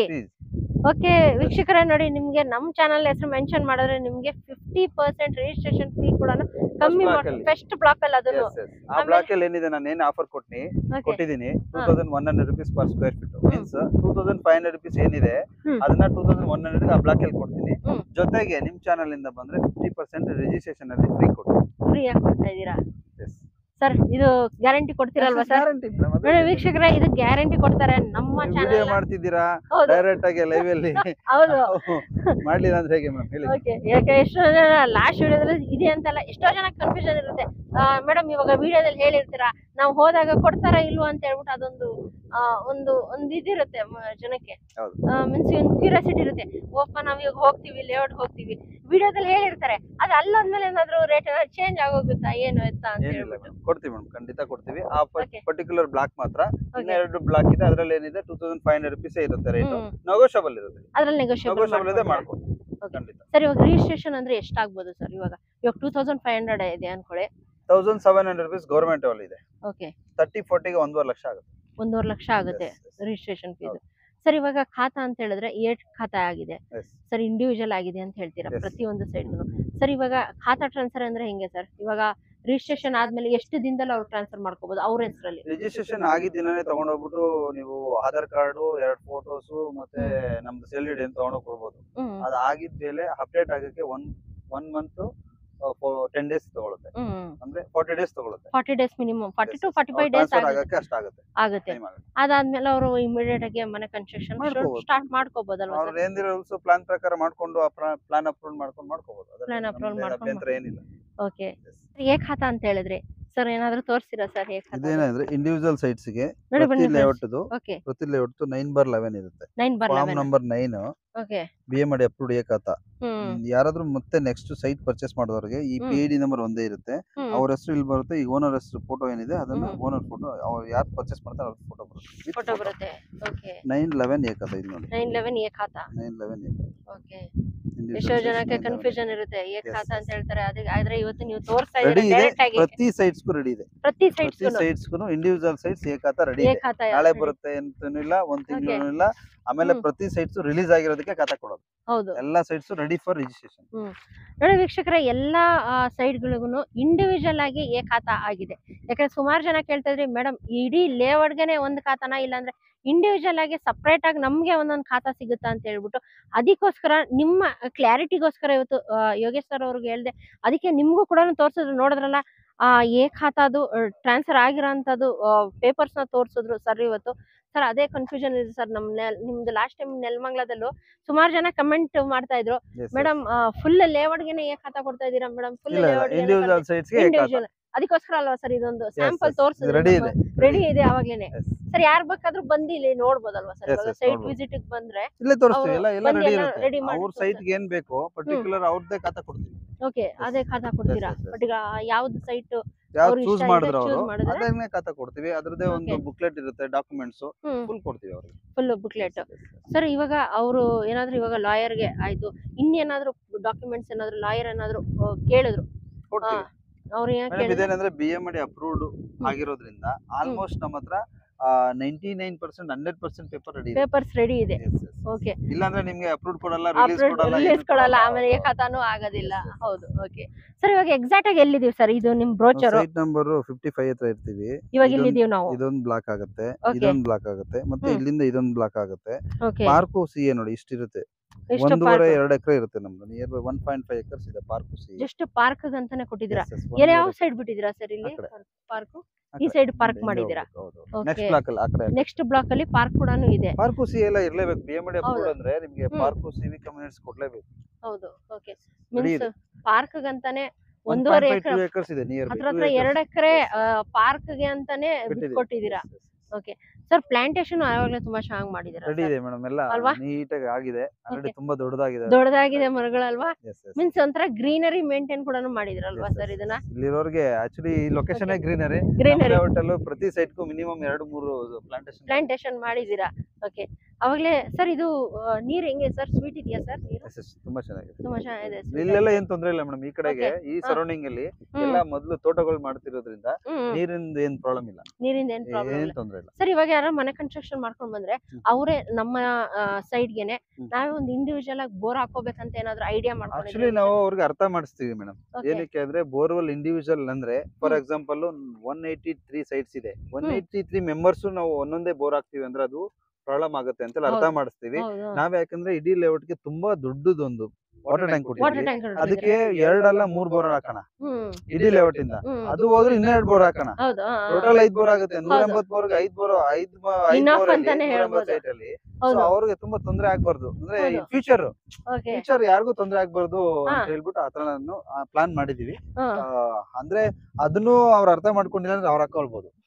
okay ವೀಕ್ಷಕರೇ ನೋಡಿ ನಿಮ್ಗೆ ನಮ್ಮ ಚಾನಲ್ ಹೆಸರು ಮೆನ್ಷನ್ ಮಾಡಿದ್ರೆ ನಿಮ್ಗೆ ಫಿಫ್ಟಿ ಪರ್ಸೆಂಟ್ ರಿಜಿಸ್ಟ್ರೇಷನ್ ಫೀ ಕೂಡ ಕಮ್ಮಿ block ಮಾಡಿ ಅಲ್ಲಿ. ಫಸ್ಟ್ ಬ್ಲಾಕ್ ಅಲ್ಲಿ ಅದನ್ನು ಆ ಆಮೇಲೆ- ಬ್ಲಾಕ್ ಅಲ್ಲಿ ಏನಿದೆ ನಾನು ಏನ್ ಆಫರ್ ಕೊಟ್ಟಿನಿ ಓಕೆ ಕೊಟ್ಟಿದ್ದೀನಿ ಟೂ ಹಾ. Thousand one hundred rupees per square feet means two thousand five hundred rupees ಏನಿದೆ ಹ್ಮ್. ಅದನ್ನ ಟೂ ತೌಸಂಡ್ ಒನ್ ಹಂಡ್ರೆಡ್ ಆ ಬ್ಲಾಕ್ ಅಲ್ಲಿ ಕೊಡ್ತೀನಿ ಹ್ಮ್. ಜೊತೆಗೆ ನಿಮ್ ಚಾನಲ್ ಇಂದ ಬಂದ್ರೆ ಫಿಫ್ಟಿ ಪರ್ಸೆಂಟ್ ರಿಜಿಸ್ಟ್ರೇಷನ್ ಅಲ್ಲಿ ಫ್ರೀ ಕೊಡ್ತೀನಿ ಫ್ರೀ ಆಗಿ ಕೊಡ್ತಾ ಇದ್ದೀರಾ ಸರ್ ಇದು ಗ್ಯಾರಂಟಿ ಕೊಡ್ತೀರಲ್ವಾ ಸರ್ ಗ್ಯಾರಂಟಿ ನೋಡಿ ವೀಕ್ಷಕರೇ ಇದು ಗ್ಯಾರಂಟಿ ಕೊಡ್ತಾರೆ ನಮ್ಮ ವಿಡಿಯೋ ಚಾನಲ್ ಮಾಡ್ತಿದ್ದೀರಾ ಹೌದು ಡೈರೆಕ್ಟ್ ಆಗಿ ಲೈವ್ ಅಲ್ಲಿ ಹೌದು ಮಾಡ್ಲಿಲ್ಲ ಅಂದ್ರೆ ಹೇಗೆ ಮೇಡಮ್ ಹೇಳಿ ಓಕೆ ಯಾಕೆ ಎಷ್ಟೋ ಜನ ಲಾಸ್ಟ್ ವಿಡಿಯೋದಲ್ಲಿ ಇದೆ ಅಂತಲ್ಲ ಎಷ್ಟೋ ಜನ ಕನ್ಫ್ಯೂಷನ್ ಇರುತ್ತೆ ಮೇಡಮ್ ಇವಾಗ ವಿಡಿಯೋದಲ್ಲಿ ಹೇಳಿರ್ತೀರಾ ನಾವು ಹೋದಾಗ ಕೊಡ್ತಾರಾ ಇಲ್ವಾ ಅಂತ ಹೇಳ್ಬಿಟ್ಟು ಅದೊಂದು ಆ, ಒಂದು ಒಂದು ಇದಿರುತ್ತೆ ಮ- ಜನಕ್ಕೆ ಹೌದು. ಮೀನ್ಸ್ ಒಂದು ಕ್ಯೂರಿಯಾಸಿಟಿ ಇರುತ್ತೆ ಓಪ್ಪ ನಾವ್ ಇವಾಗ ಹೋಗ್ತೀವಿ ಲೇಔಟ್ ಹೋಗ್ತೀವಿ ವಿಡಿಯೋದಲ್ಲಿ ಹೇಳಿರ್ತಾರೆ ಅದು ಅಲ್ಲೋದ್ಮೇಲೆ ಏನಾದ್ರು ರೇಟ್ ಚೇಂಜ್ ಆಗೋಗುತ್ತಾ ಏನು ಎತ್ತ ಅಂತ ಏನಿಲ್ಲ ಹೇಳ್ಬಿಟ್ಟು ಮೇಡಮ್ ಕೊಡ್ತೀವಿ ಮೇಡಮ್ ಖಂಡಿತ ಕೊಡ್ತೀವಿ ಆ Okay. ಪರ್ಟಿಕ್ಯುಲರ್ ಬ್ಲಾಕ್ ಮಾತ್ರ Okay. ಇನ್ನೆರಡು ಬ್ಲಾಕ್ ಇದೆ ಅದ್ರಲ್ಲಿ ಏನಿದೆ two thousand five hundred rupees ಇರುತ್ತೆ ರೇಟ್ ಹ್ಮ್ ನೆಗೋಷಿಯಬಲ್ ಇರುತ್ತೆ ಅದ್ರಲ್ಲಿ ನೆಗೋಷಿಯಬಲ್ ನೆಗೋಷಿಯಬಲ್ ಇದೆ ಮಾಡ್ಬೋದು Okay. ಖಂಡಿತ ಸರ್ ಇವಾಗ ರಿಜಿಸ್ಟ್ರೇಷನ್ ಅಂದ್ರೆ ಎಷ್ಟಾಗ್ಬೋದು ಸರ್ ಇವಾಗ ಇವಾಗ ಟೂ ತೌಸಂಡ್ ಫೈವ್ ಹಂಡ್ರೆಡ್ ಇದೆ ಅನ್ಕೊಳ್ಳಿ thousand seven hundred rupees government ಅಲ್ಲಿ ಇದೆ ಓಕೆ ತರ್ಟಿ ಫೋರ್ಟಿಗೆ ಒಂದೂವರೆ ಲಕ್ಷ ಆಗುತ್ತೆ ಒಂದೂವರೆ ಲಕ್ಷ ಆಗುತ್ತೆ Yes, yes, ರಿಜಿಸ್ಟ್ರೇಷನ್ ಫೀಸ್ ಹೌದು. ಸರ್ ಇವಾಗ ಖಾತಾ ಅಂತ ಹೇಳಿದ್ರೆ ಏಟ್ ಖಾತಾ ಆಗಿದೆ yes. ಸರ್ ಇಂಡಿವಿಜುವಲ್ ಆಗಿದೆ ಅಂತ ಹೇಳ್ತೀರಾ Yes. ಪ್ರತಿಯೊಂದು ಸೈಡ್ಗೂ ಸರ್ ಇವಾಗ ಖಾತಾ ಟ್ರಾನ್ಸ್ಫರ್ ಅಂದ್ರೆ ಹೆಂಗೆ ಸರ್ ಇವಾಗ ರಿಜಿಸ್ಟ್ರೇಷನ್ ಆದ್ಮೇಲೆ ಎಷ್ಟು ದಿನದಲ್ಲಿ ಅವ್ರು ಟ್ರಾನ್ಸ್ಫರ್ ಮಾಡ್ಕೋಬಹುದು ಅವ್ರ ಹೆಸರಲ್ಲಿ ರಿಜಿಸ್ಟ್ರೇಷನ್ ಆಗಿದ್ದ ದಿನನೇ ತಗೊಂಡೋಗ್ಬಿಟ್ಟು ನೀವು ಆಧಾರ್ ಕಾರ್ಡು ಎರಡು ಫೋಟೋಸು ಮತ್ತೆ ನಮ್ದು ಸೆಲ್ ಅಂತ ತಗೊಂಡೋಗಿ ಕೊಡ್ಬೋದು ಹ್ಮ್ ಅದು ಆಗಿದ್ಮೇಲೆ ಅಪ್ಡೇಟ್ ಆಗಕ್ಕೆ one one month ten days ತಗೊಳುತ್ತೆ ಹ್ಮ್ ಅಂದ್ರೆ ಫಾರ್ಟಿ ಡೇಸ್ ತಗೊಳುತ್ತೆ forty days minimum forty to forty five days transfer ಆಗಕ್ಕೆ ಅಷ್ಟಾಗುತ್ತೆ ಆಗುತ್ತೆ ಟೈಮ್ ಆಗುತ್ತೆ ಅದಾದ್ಮೇಲೆ ಅವರು ಇಮಿಡಿಯೇಟ್ ಆಗಿ ಮನೆ ಕನ್ಸ್ಟ್ರಕ್ಷನ್ ಮಾಡ್ಕೋಬೋದು. ಸ್ಟಾರ್ಟ್ ಮಾಡ್ಕೋಬಹುದಲ್ವಾ ಅವ್ರು ಸರ್ ಏನಿರೋ ರೂಲ್ಸ್ ಪ್ಲಾನ್ ಪ್ರಕಾರ ಮಾಡ್ಕೊಂಡು ಪ್ಲಾನ್ ಅಪ್ರೂವ್ ಮಾಡ್ಕೊಂಡು ಮಾಡ್ಕೋಬಹುದು Plan approve ಮಾಡ್ಕೊಂಡು ಅಭ್ಯಂತರ ಏನಿಲ್ಲ ಓಕೆ ಏಕ್ ಖಾತಾ ಅಂತ ಹೇಳಿದ್ರಿ ಸರ್ ಏನಾದ್ರು ತೋರಿಸ್ತೀರಾ ಸರ್ ಏಕ್ ಖಾತಾ ಇದೇನಂದ್ರೆ ಇಂಡಿವಿಜುವಲ್ ಸೈಟ್ಸ್ ಗೆ ನೋಡಿ ಪ್ರತಿ ಬನ್ನಿ ಲೇಔಟ್ ಓಕೆ ಪ್ರತಿ ಲೇಔಟ್ ನೈನ್ ಬಾರ್ ಲೆವೆನ್ ಇರುತ್ತೆ nine bar form number nine okay B M D approved ಏಕಾತ ಹ್ಮ್ ಯಾರಾದ್ರೂ ಮತ್ತೆ ನೆಕ್ಸ್ಟ್ ಸೈಟ್ ಪರ್ಚೇಸ್ ಮಾಡಿದವ್ರಿಗೆ ಈ ಹ್ಮ್. ಪಿ ಡಿ ನಂಬರ್ ಒಂದೇ ಇರುತ್ತೆ ಹ್ಮ್ ಅವ್ರ ಹೆಸರು ಇಲ್ಲಿ ಬರುತ್ತೆ ಈ ಓನರ್ ಹೆಸರು ಫೋಟೋ ಏನಿದೆ ಅದನ್ನ ಹ್ಮ್. ಓನರ್ ಫೋಟೋ ಅವ್ರು ಯಾರು ಪರ್ಚೇಸ್ ಮಾಡ್ತಾರೆ ಅವ್ರ ಫೋಟೋ ಫೋಟೋ ಬರುತ್ತೆ ಬರುತ್ತೆ ಓಕೆ ನೈನ್ ಲೆವೆನ್ ಏಕಾತ ಇದು ನೋಡಿ ನೈನ್ ಲೆವೆನ್ ಏ ಖಾತಾ ನೈನ್ ಲೆವೆನ್ ಏಕಾತ ಓಕೆ Individual ಎಷ್ಟೋ sites ಜನಕ್ಕೆ 911. ಕನ್ಫ್ಯೂಷನ್ ಇರುತ್ತೆ ಏಕ್ Yes, ಖಾತಾ yes. ಅಂತ ಹೇಳ್ತಾರೆ ಅದಕ್ಕೆ ಆದ್ರೆ ಇವತ್ತು ನೀವು ತೋರಿಸ್ತಾ ರೆಡಿ ಇದ್ದೀರಾ ಇದೆ ಡೈರೆಕ್ಟ್ ಆಗಿ ಪ್ರತಿ ಸೈಟ್ಸ್ಗೂ ರೆಡಿ ಇದೆ ಪ್ರತಿ ಪ್ರತಿ ಸೈಟ್ಸ್ ಸೈಟ್ಸ್ಗೂ ಇಂಡಿವಿಜುವಲ್ ಸೈಟ್ಸ್ ಏಕಾತ ರೆಡಿ ಏ ಇದೆ ಖಾತಾ ನಾಳೆ ಬರುತ್ತೆ ಅಂತನೂ ಇಲ್ಲ ಒಂದ್ ತಿಂಗಳು ಇಲ್ಲ ಆಮೇಲೆ ಹ್ಮ್. ಪ್ರತಿ ಸೈಟ್ಸ್ ರಿಲೀಸ್ ಆಗಿರೋದಕ್ಕೆ ಖಾತಾ ಕೊಡೋದು ಹೌದು ಎಲ್ಲಾ ಸೈಟ್ಸ್ ರೆಡಿ ಫಾರ್ ರಿಜಿಸ್ಟ್ರೇಷನ್ ನೋಡಿ ವೀಕ್ಷಕರೇ ಎಲ್ಲಾ ಸೈಟ್ಗಳಿಗೂ ಇಂಡಿವಿಜುವಲ್ ಆಗಿ ಏ ಖಾತಾ ಆಗಿದೆ ಯಾಕಂದ್ರೆ ಸುಮಾರು ಜನ ಕೇಳ್ತಾ ಇದ್ರಿ ಮೇಡಮ್ ಇಡೀ ಲೇಔಟ್ಗೆನೆ ಒಂದು ಖಾತಾನ ಇಲ್ಲಾಂದ್ರೆ ಇಂಡಿವಿಜುವಲ್ ಆಗಿ ಸಪ್ರೇಟ್ ಆಗಿ ನಮ್ಗೆ ಒಂದೊಂದು ಖಾತಾ ಸಿಗುತ್ತಾ ಅಂತ ಹೇಳ್ಬಿಟ್ಟು ಅದಕ್ಕೋಸ್ಕರ ನಿಮ್ಮ ಕ್ಲಾರಿಟಿಗೋಸ್ಕರ ಇವತ್ತು ಆ, ಯೋಗೇಶ್ ಸರ್ ಅವ್ರಿಗೆ ಹೇಳ್ದೆ ಅದಕ್ಕೆ ನಿಮ್ಗೂ ಕೂಡ ತೋರ್ಸಿದ್ರು ನೋಡಿದ್ರಲ್ಲ ಆ ಏ ಖಾತಾದು ಟ್ರಾನ್ಸ್ಫರ್ ಆಗಿರೋಂಥದ್ದು ಪೇಪರ್ಸ್ ನ ತೋರ್ಸಿದ್ರು ಸರ್ ಇವತ್ತು ಸರ್ ಅದೇ ಕನ್ಫ್ಯೂಷನ್ ಇದೆ ಸರ್ ನಮ್ ನೆಲ್- ನಿಮ್ದು ಲಾಸ್ಟ್ ಟೈಮ್ ನೆಲಮಂಗ್ಲದಲ್ಲೂ ಸುಮಾರು ಜನ ಕಮೆಂಟ್ ಮಾಡ್ತಾ ಇದ್ರು ಮೇಡಮ್ ಫುಲ್ ಲೇಔಟ್ಗೆನೆ ಏ ಖಾತಾ ಕೊಡ್ತಾ ಇದ್ದೀರಾ ಮೇಡಮ್ ಫುಲ್ ಇಲ್ಲ ಇಲ್ಲ ಇಂಡಿವಿಜುವಲ್ ಸೈಟ್ಸ್ ಗೆ ಇಂಡಿವಿಜುವಲ್ ಅದಕ್ಕೋಸ್ಕರ ಅಲ್ವಾ ಸರ್ ಇದೊಂದು ಸ್ಯಾಂಪಲ್ ತೋರಿಸಿದ್ರೆ ರೆಡಿ ಇದೆ ರೆಡಿ ಇದೆ ಅವಾಗ್ಲೇನೆ Yes. ಸರ್ ಯಾರ್ ಬೇಕಾದ್ರೂ ಬಂದು ಇಲ್ಲಿ ನೋಡ್ಬೋದಲ್ವಾ ಸರ್ Yes, ಇವಾಗ yes, ಸೈಟ್ ನೋಡ್ಬೋದು. ವಿಸಿಟ್ ಬಂದ್ರೆ ಇಲ್ಲೇ ತೋರಿಸ್ತೀವಿ ಅವ್ರು ಎಲ್ಲ ಎಲ್ಲ ಬಂದು ರೆಡಿ ಎಲ್ಲ ಇರುತ್ತೆ ready ಮಾಡಿ ಅವ್ರ ಸೈಟ್ ಗೆ ಏನ್ ಬೇಕು ಪರ್ಟಿಕ್ಯುಲರ್ ಅವ್ರದ್ದೇ ಖಾತಾ ಕೊಡ್ತೀವಿ ಓಕೆ ಅದೇ ಖಾತಾ ಕೊಡ್ತೀರಾ yes, yes. ಬಟ್ ಈಗ ಯಾವ್ದು ಸೈಟ್ ಯಾವ್ದು ಅವ್ರು ಚೂಸ್ ಇಷ್ಟ ಮಾಡಿದ್ರು choose ಅವರು ಮಾಡಿದ್ರೆ? ಅದನ್ನೇ ಖಾತಾ ಕೊಡ್ತೀವಿ ಅದ್ರದ್ದೇ ಒಂದು Okay. ಬುಕ್ಲೆಟ್ ಇರುತ್ತೆ ಡಾಕ್ಯುಮೆಂಟ್ಸ್ ಹ್ಮ್ ಫುಲ್ ಕೊಡ್ತೀವಿ ಅವ್ರಿಗೆ ಫುಲ್ ಬುಕ್ಲೆಟ್ ಸರ್ ಇವಾಗ ಅವರು ಏನಾದ್ರು ಇವಾಗ ಲಾಯರ್ಗೆ ಆಯ್ತು ಇನ್ನೇನಾದ್ರು ಡಾಕ್ಯುಮೆಂಟ್ಸ್ ಏನಾದ್ರು ಲಾಯರ್ ಏನಾದ್ರು ಆ, ಕೇಳಿದ್ರು ಕೊಡ್ತೀವಿ ಅವ್ರು ಏನ್ ಮೇಡಮ್ ಕೇಳಿದ್ರು ಇದೇನಂದ್ರೆ ಬಿ ಎಂ ಡಿ ಅಪ್ರೂವ್ಡ್ ಆಗಿರೋದ್ರಿಂದ ಆಲ್ಮೋಸ್ಟ್ ನಮ್ಮ ಹತ್ರ ninety nine percent hundred percent paper ready ಇದೆ ಪೇಪರ್ಸ್ ರೆಡಿ ಇದೆ Yes, yes. ಓಕೆ ಇಲ್ಲಾಂದ್ರೆ ನಿಮ್ಗೆ ಅಪ್ರೂವ್ಡ್ ಕೊಡಲ್ಲ ರಿಲೀಸ್ ಕೊಡಲ್ಲ ರಿಲೀಸ್ ಏನು ಕೊಡಲ್ಲ ಆಮೇಲೆ ಏ ಖಾತಾನು ಆಗೋದಿಲ್ಲ ಹೌದು ಓಕೆ ಸರ್ ಇವಾಗ ಎಕ್ಸಾಕ್ಟ್ ಆಗಿ ಎಲ್ಲಿದೀವಿ ಸರ್ ಇದು ನಿಮ್ brochure site number fifty five ಹತ್ರ ಇರ್ತೀವಿ ಇವಾಗ ಇದೊಂದು- ಇಲ್ಲಿದೀವಿ ನಾವು ಇದೊಂದು ಬ್ಲಾಕ್ ಆಗುತ್ತೆ Okay. ಇದೊಂದು ಬ್ಲಾಕ್ ಆಗುತ್ತೆ ಮತ್ತೆ ಹ್ಮ್. ಇಲ್ಲಿಂದ ಇದೊಂದು ಬ್ಲಾಕ್ ಆಗುತ್ತೆ ಓಕೆ ಪಾರ್ಕು ಸಿ ಎ ನೋಡಿ ಇಷ್ಟಿರುತ್ತೆ ಎಷ್ಟು ಒಂದೂವರೆ ಪಾರ್ಕ್ ಎರಡು ಎಕರೆ ಇರುತ್ತೆ ನಮ್ದು near by one point five acres ಇದೆ ಪಾರ್ಕು ಸಿ ಜಸ್ಟ್ ಪಾರ್ಕ್ ಅಂತಾನೆ ಕೊಟ್ಟಿದ್ದೀರಾ Yes, yes, ಯಾವ ಒಂದೂವರೆ ಯಾವ ಸೈಡ್ ಬಿಟ್ಟಿದ್ದೀರಾ ಸರ್ ಇಲ್ಲಿ ಆ ಕಡೆ. ಪಾರ್ಕ್ ಆ ಈ ಕಡೆ. ಸೈಡ್ ಪಾರ್ಕ್ ಹಿಂದೆ ಮಾಡಿದ್ದೀರಾ ಹೋಗ್ಬೇಕು, ಹೌದು. Okay. ನೆಕ್ಸ್ಟ್ ಬ್ಲಾಕ್ ಅಲ್ಲಿ ಆ ಕಡೆ ನೆಕ್ಸ್ಟ್ ಬ್ಲಾಕ್ ಅಲ್ಲಿ ಪಾರ್ಕ್ ಕೂಡ ಇದೆ ಪಾರ್ಕು ಸಿ ಎಲ್ಲ ಇರ್ಲೇಬೇಕು ಬಿ ಎಂ ಡಿ ಹೌದು. ಅಪ್ರೂವ್ಡ್ ಅಂದ್ರೆ ನಿಮ್ಗೆ ಹ್ಮ್. ಪಾರ್ಕು ಸಿ ವಿ ಕಮ್ಯುನಿಟೀಸ್ ಕೊಡ್ಲೇಬೇಕು ಹೌದು ಓಕೆ Ready ಮೀನ್ಸ್ ಇದೆ. ಪಾರ್ಕ್ ಅಂತಾನೆ ಒನ್ ಒಂದೂವರೆ ಪಾಯಿಂಟ್ ಫೈವ್ ಎಕರೆ ಟೂ ಎಕರ್ಸ್ ಇದೆ ನಿಯರ್ ಹತ್ರ ಹತ್ರ ಎರಡು ಎಕರೆ ಪಾರ್ಕ್ ಗೆ ಅಂತಾನೆ ಬಿಟ್ಕೊಟ್ಟಿದ್ದೀರಾ ಸರ್ ಪ್ಲಾಂಟೇಶನ್ ಯಾವಾಗ್ಲೂ ತುಂಬಾ ಚೆನ್ನಾಗಿ ಮಾಡಿದೀರಾ ರೆಡಿ ಇದೆ ಮೇಡಮ್ ಎಲ್ಲ ಅಲ್ವಾ? ನೀಟಾಗಿ ಆಗಿದೆ ಆಲ್ರೆಡಿ Okay. ತುಂಬಾ ದೊಡ್ಡದಾಗಿದೆ ದೊಡ್ಡದಾಗಿದೆ ಮರಗಳಲ್ವಾ Yes, yes. ಮೀನ್ಸ್ ಒಂಥರ ಗ್ರೀನರಿ ಮೇಂಟೈನ್ ಕೂಡ ಮಾಡಿದಿರಲ್ವಾ Yes, ಸರ್ yes, ಇದನ್ನ yes. ಇಲ್ಲಿರೋರ್ಗೆ ಆಕ್ಚುಲಿ ಈ ಲೊಕೇಶನ್ ಗ್ರೀನರಿ ಗ್ರೀನರಿ ಅಲ್ಲೂ ಪ್ರತಿ ಸೈಟ್ ಗೂ ಮಿನಿಮಮ್ ಎರಡು ಮೂರು ಪ್ಲಾಂಟೇಶನ್ ಪ್ಲಾಂಟೇಶನ್ ಮಾಡಿದೀರಾ ಓಕೆ ಅವಾಗ್ಲೇ ಸರ್ ಇದು ಆ, ನೀರ್ ಹೆಂಗೆ ಸರ್ ಸ್ವೀಟ್ ಇದೆಯಾ ಸರ್ ನೀರು ತುಂಬಾ ಚೆನ್ನಾಗಿದೆ ತುಂಬಾ ಚೆನ್ನಾಗಿದೆ sweet ಇಲ್ಲೆಲ್ಲ ಏನ್ ತೊಂದ್ರೆ ಇಲ್ಲ ಮೇಡಮ್ ಈ ಕಡೆಗೆ ಈ ಹಾ. ಸರೌಂಡಿಂಗ್ ಅಲ್ಲಿ ಹ್ಮ್, ಎಲ್ಲ ಮೊದ್ಲು ತೋಟಗಳು ಮಾಡ್ತಿರೋದ್ರಿಂದ ಹ್ಮ್, ನೀರಿಂದ ಏನ್ ಪ್ರಾಬ್ಲಮ್ ಇಲ್ಲ ನೀರಿಂದ ಏನ್ ಪ್ರಾಬ್ಲಮ್ ಏನ್ ಇಲ್ಲ ತೊಂದ್ರೆ ಇಲ್ಲ ಸರ್ ಇವಾಗ ಯಾರೋ ಮನೆ ಕನ್ಸ್ಟ್ರಕ್ಷನ್ ಮಾಡ್ಕೊಂಡ್ ಬಂದ್ರೆ ಹ್ಮ್. ಅವರೇ ನಮ್ಮ ಸೈಡ್ ಗೆನೆ ಹ್ಮ್. ನಾವೇ ಒಂದು ಇಂಡಿವಿಜುವಲ್ ಆಗಿ ಬೋರ್ ಹಾಕೋಬೇಕಂತ ಏನಾದ್ರು ಐಡಿಯಾ ಆಕ್ಚುಲಿ ನಾವು ಅವ್ರಿಗೆ ಅರ್ಥ ಮಾಡಿಸ್ತೀವಿ ಮೇಡಮ್ ಏನಕ್ಕೆ ಅಂದ್ರೆ ಬೋರ್ವೆಲ್ ಇಂಡಿವಿಜುವಲ್ ಅಂದ್ರೆ ಫಾರ್ ಹ್ಮ್. Example one eighty three sites ಇದೆ ಒನ್ ಏಯ್ಟಿ ತ್ರೀ ಮೆಂಬರ್ಸ್ ನಾವು ಒಂದೊಂದೇ ಬೋರ್ ಹಾಕ್ತಿವಿ ಅಂದ್ರೆ ಅದು ಪ್ರಾಬ್ಲಮ್ ಆಗುತ್ತೆ ಅಂತ ಅರ್ಥ ಹೌದು. ಮಾಡಿಸ್ತೀವಿ ನಾವ್ ಯಾಕಂದ್ರೆ ಇಡೀ ಲೇಔಟ್ ಗೆ ತುಂಬಾ ದೊಡ್ಡದೊಂದು ವಾಟರ್ ಟ್ಯಾಂಕ್ ವಾಟರ್ ಕೊಟ್ಟಿದ್ವಿ ಟ್ಯಾಂಕ್ ಅದಕ್ಕೆ ಎರಡಲ್ಲ ಮೂರ್ ಬೋರ್ ಹಾಕೋಣ ಹ್ಮ್ ಇಡೀ ಲೇಔಟ್ ಇಂದ ಹ್ಮ್ ಅದು ಹೋದ್ರೆ ಇನ್ನೆರಡು ಬೋರ್ ಹಾಕೋಣ ಹೌದು ಆ, ಆ, ಟೋಟಲ್ ಐದ್ ಬೋರ್ ಆಗುತ್ತೆ ನೂರ ಹೌದು. ಎಂಬತ್ ಬೋರ್ಗೆ ಐದ್ ಬೋರ್ ಐದ್ ಬ- ಐದ್ Enough ಬೋರ್ ಅಂತಾನೆ ಹೇಳ್ಬೋದು. ಸೈಟ್ ಅಲ್ಲಿ ಹೌದು ಸೊ ಅವ್ರಿಗೆ ತುಂಬಾ ತೊಂದ್ರೆ ಆಗ್ಬಾರ್ದು ಅಂದ್ರೆ ಹೌದು. ಫ್ಯೂಚರ್ ಓಕೆ ಫ್ಯೂಚರ್ ಯಾರಿಗೂ ತೊಂದ್ರೆ ಆಗ್ಬಾರ್ದು ಹಾ. ಅಂತ ಹೇಳ್ಬಿಟ್ಟು ಆತರ ನಾನು ಪ್ಲಾನ್ ಮಾಡಿದೀವಿ ಹಾ ಆ, ಅಂದ್ರೆ ಅದನ್ನು ಅವ್ರು ಅರ್ಥ ಮಾಡ್ಕೊಂಡಿಲ್ಲ ಅಂದ್ರೆ ಅವ್ರು ಹಾಕೊಳ್ಬಹುದು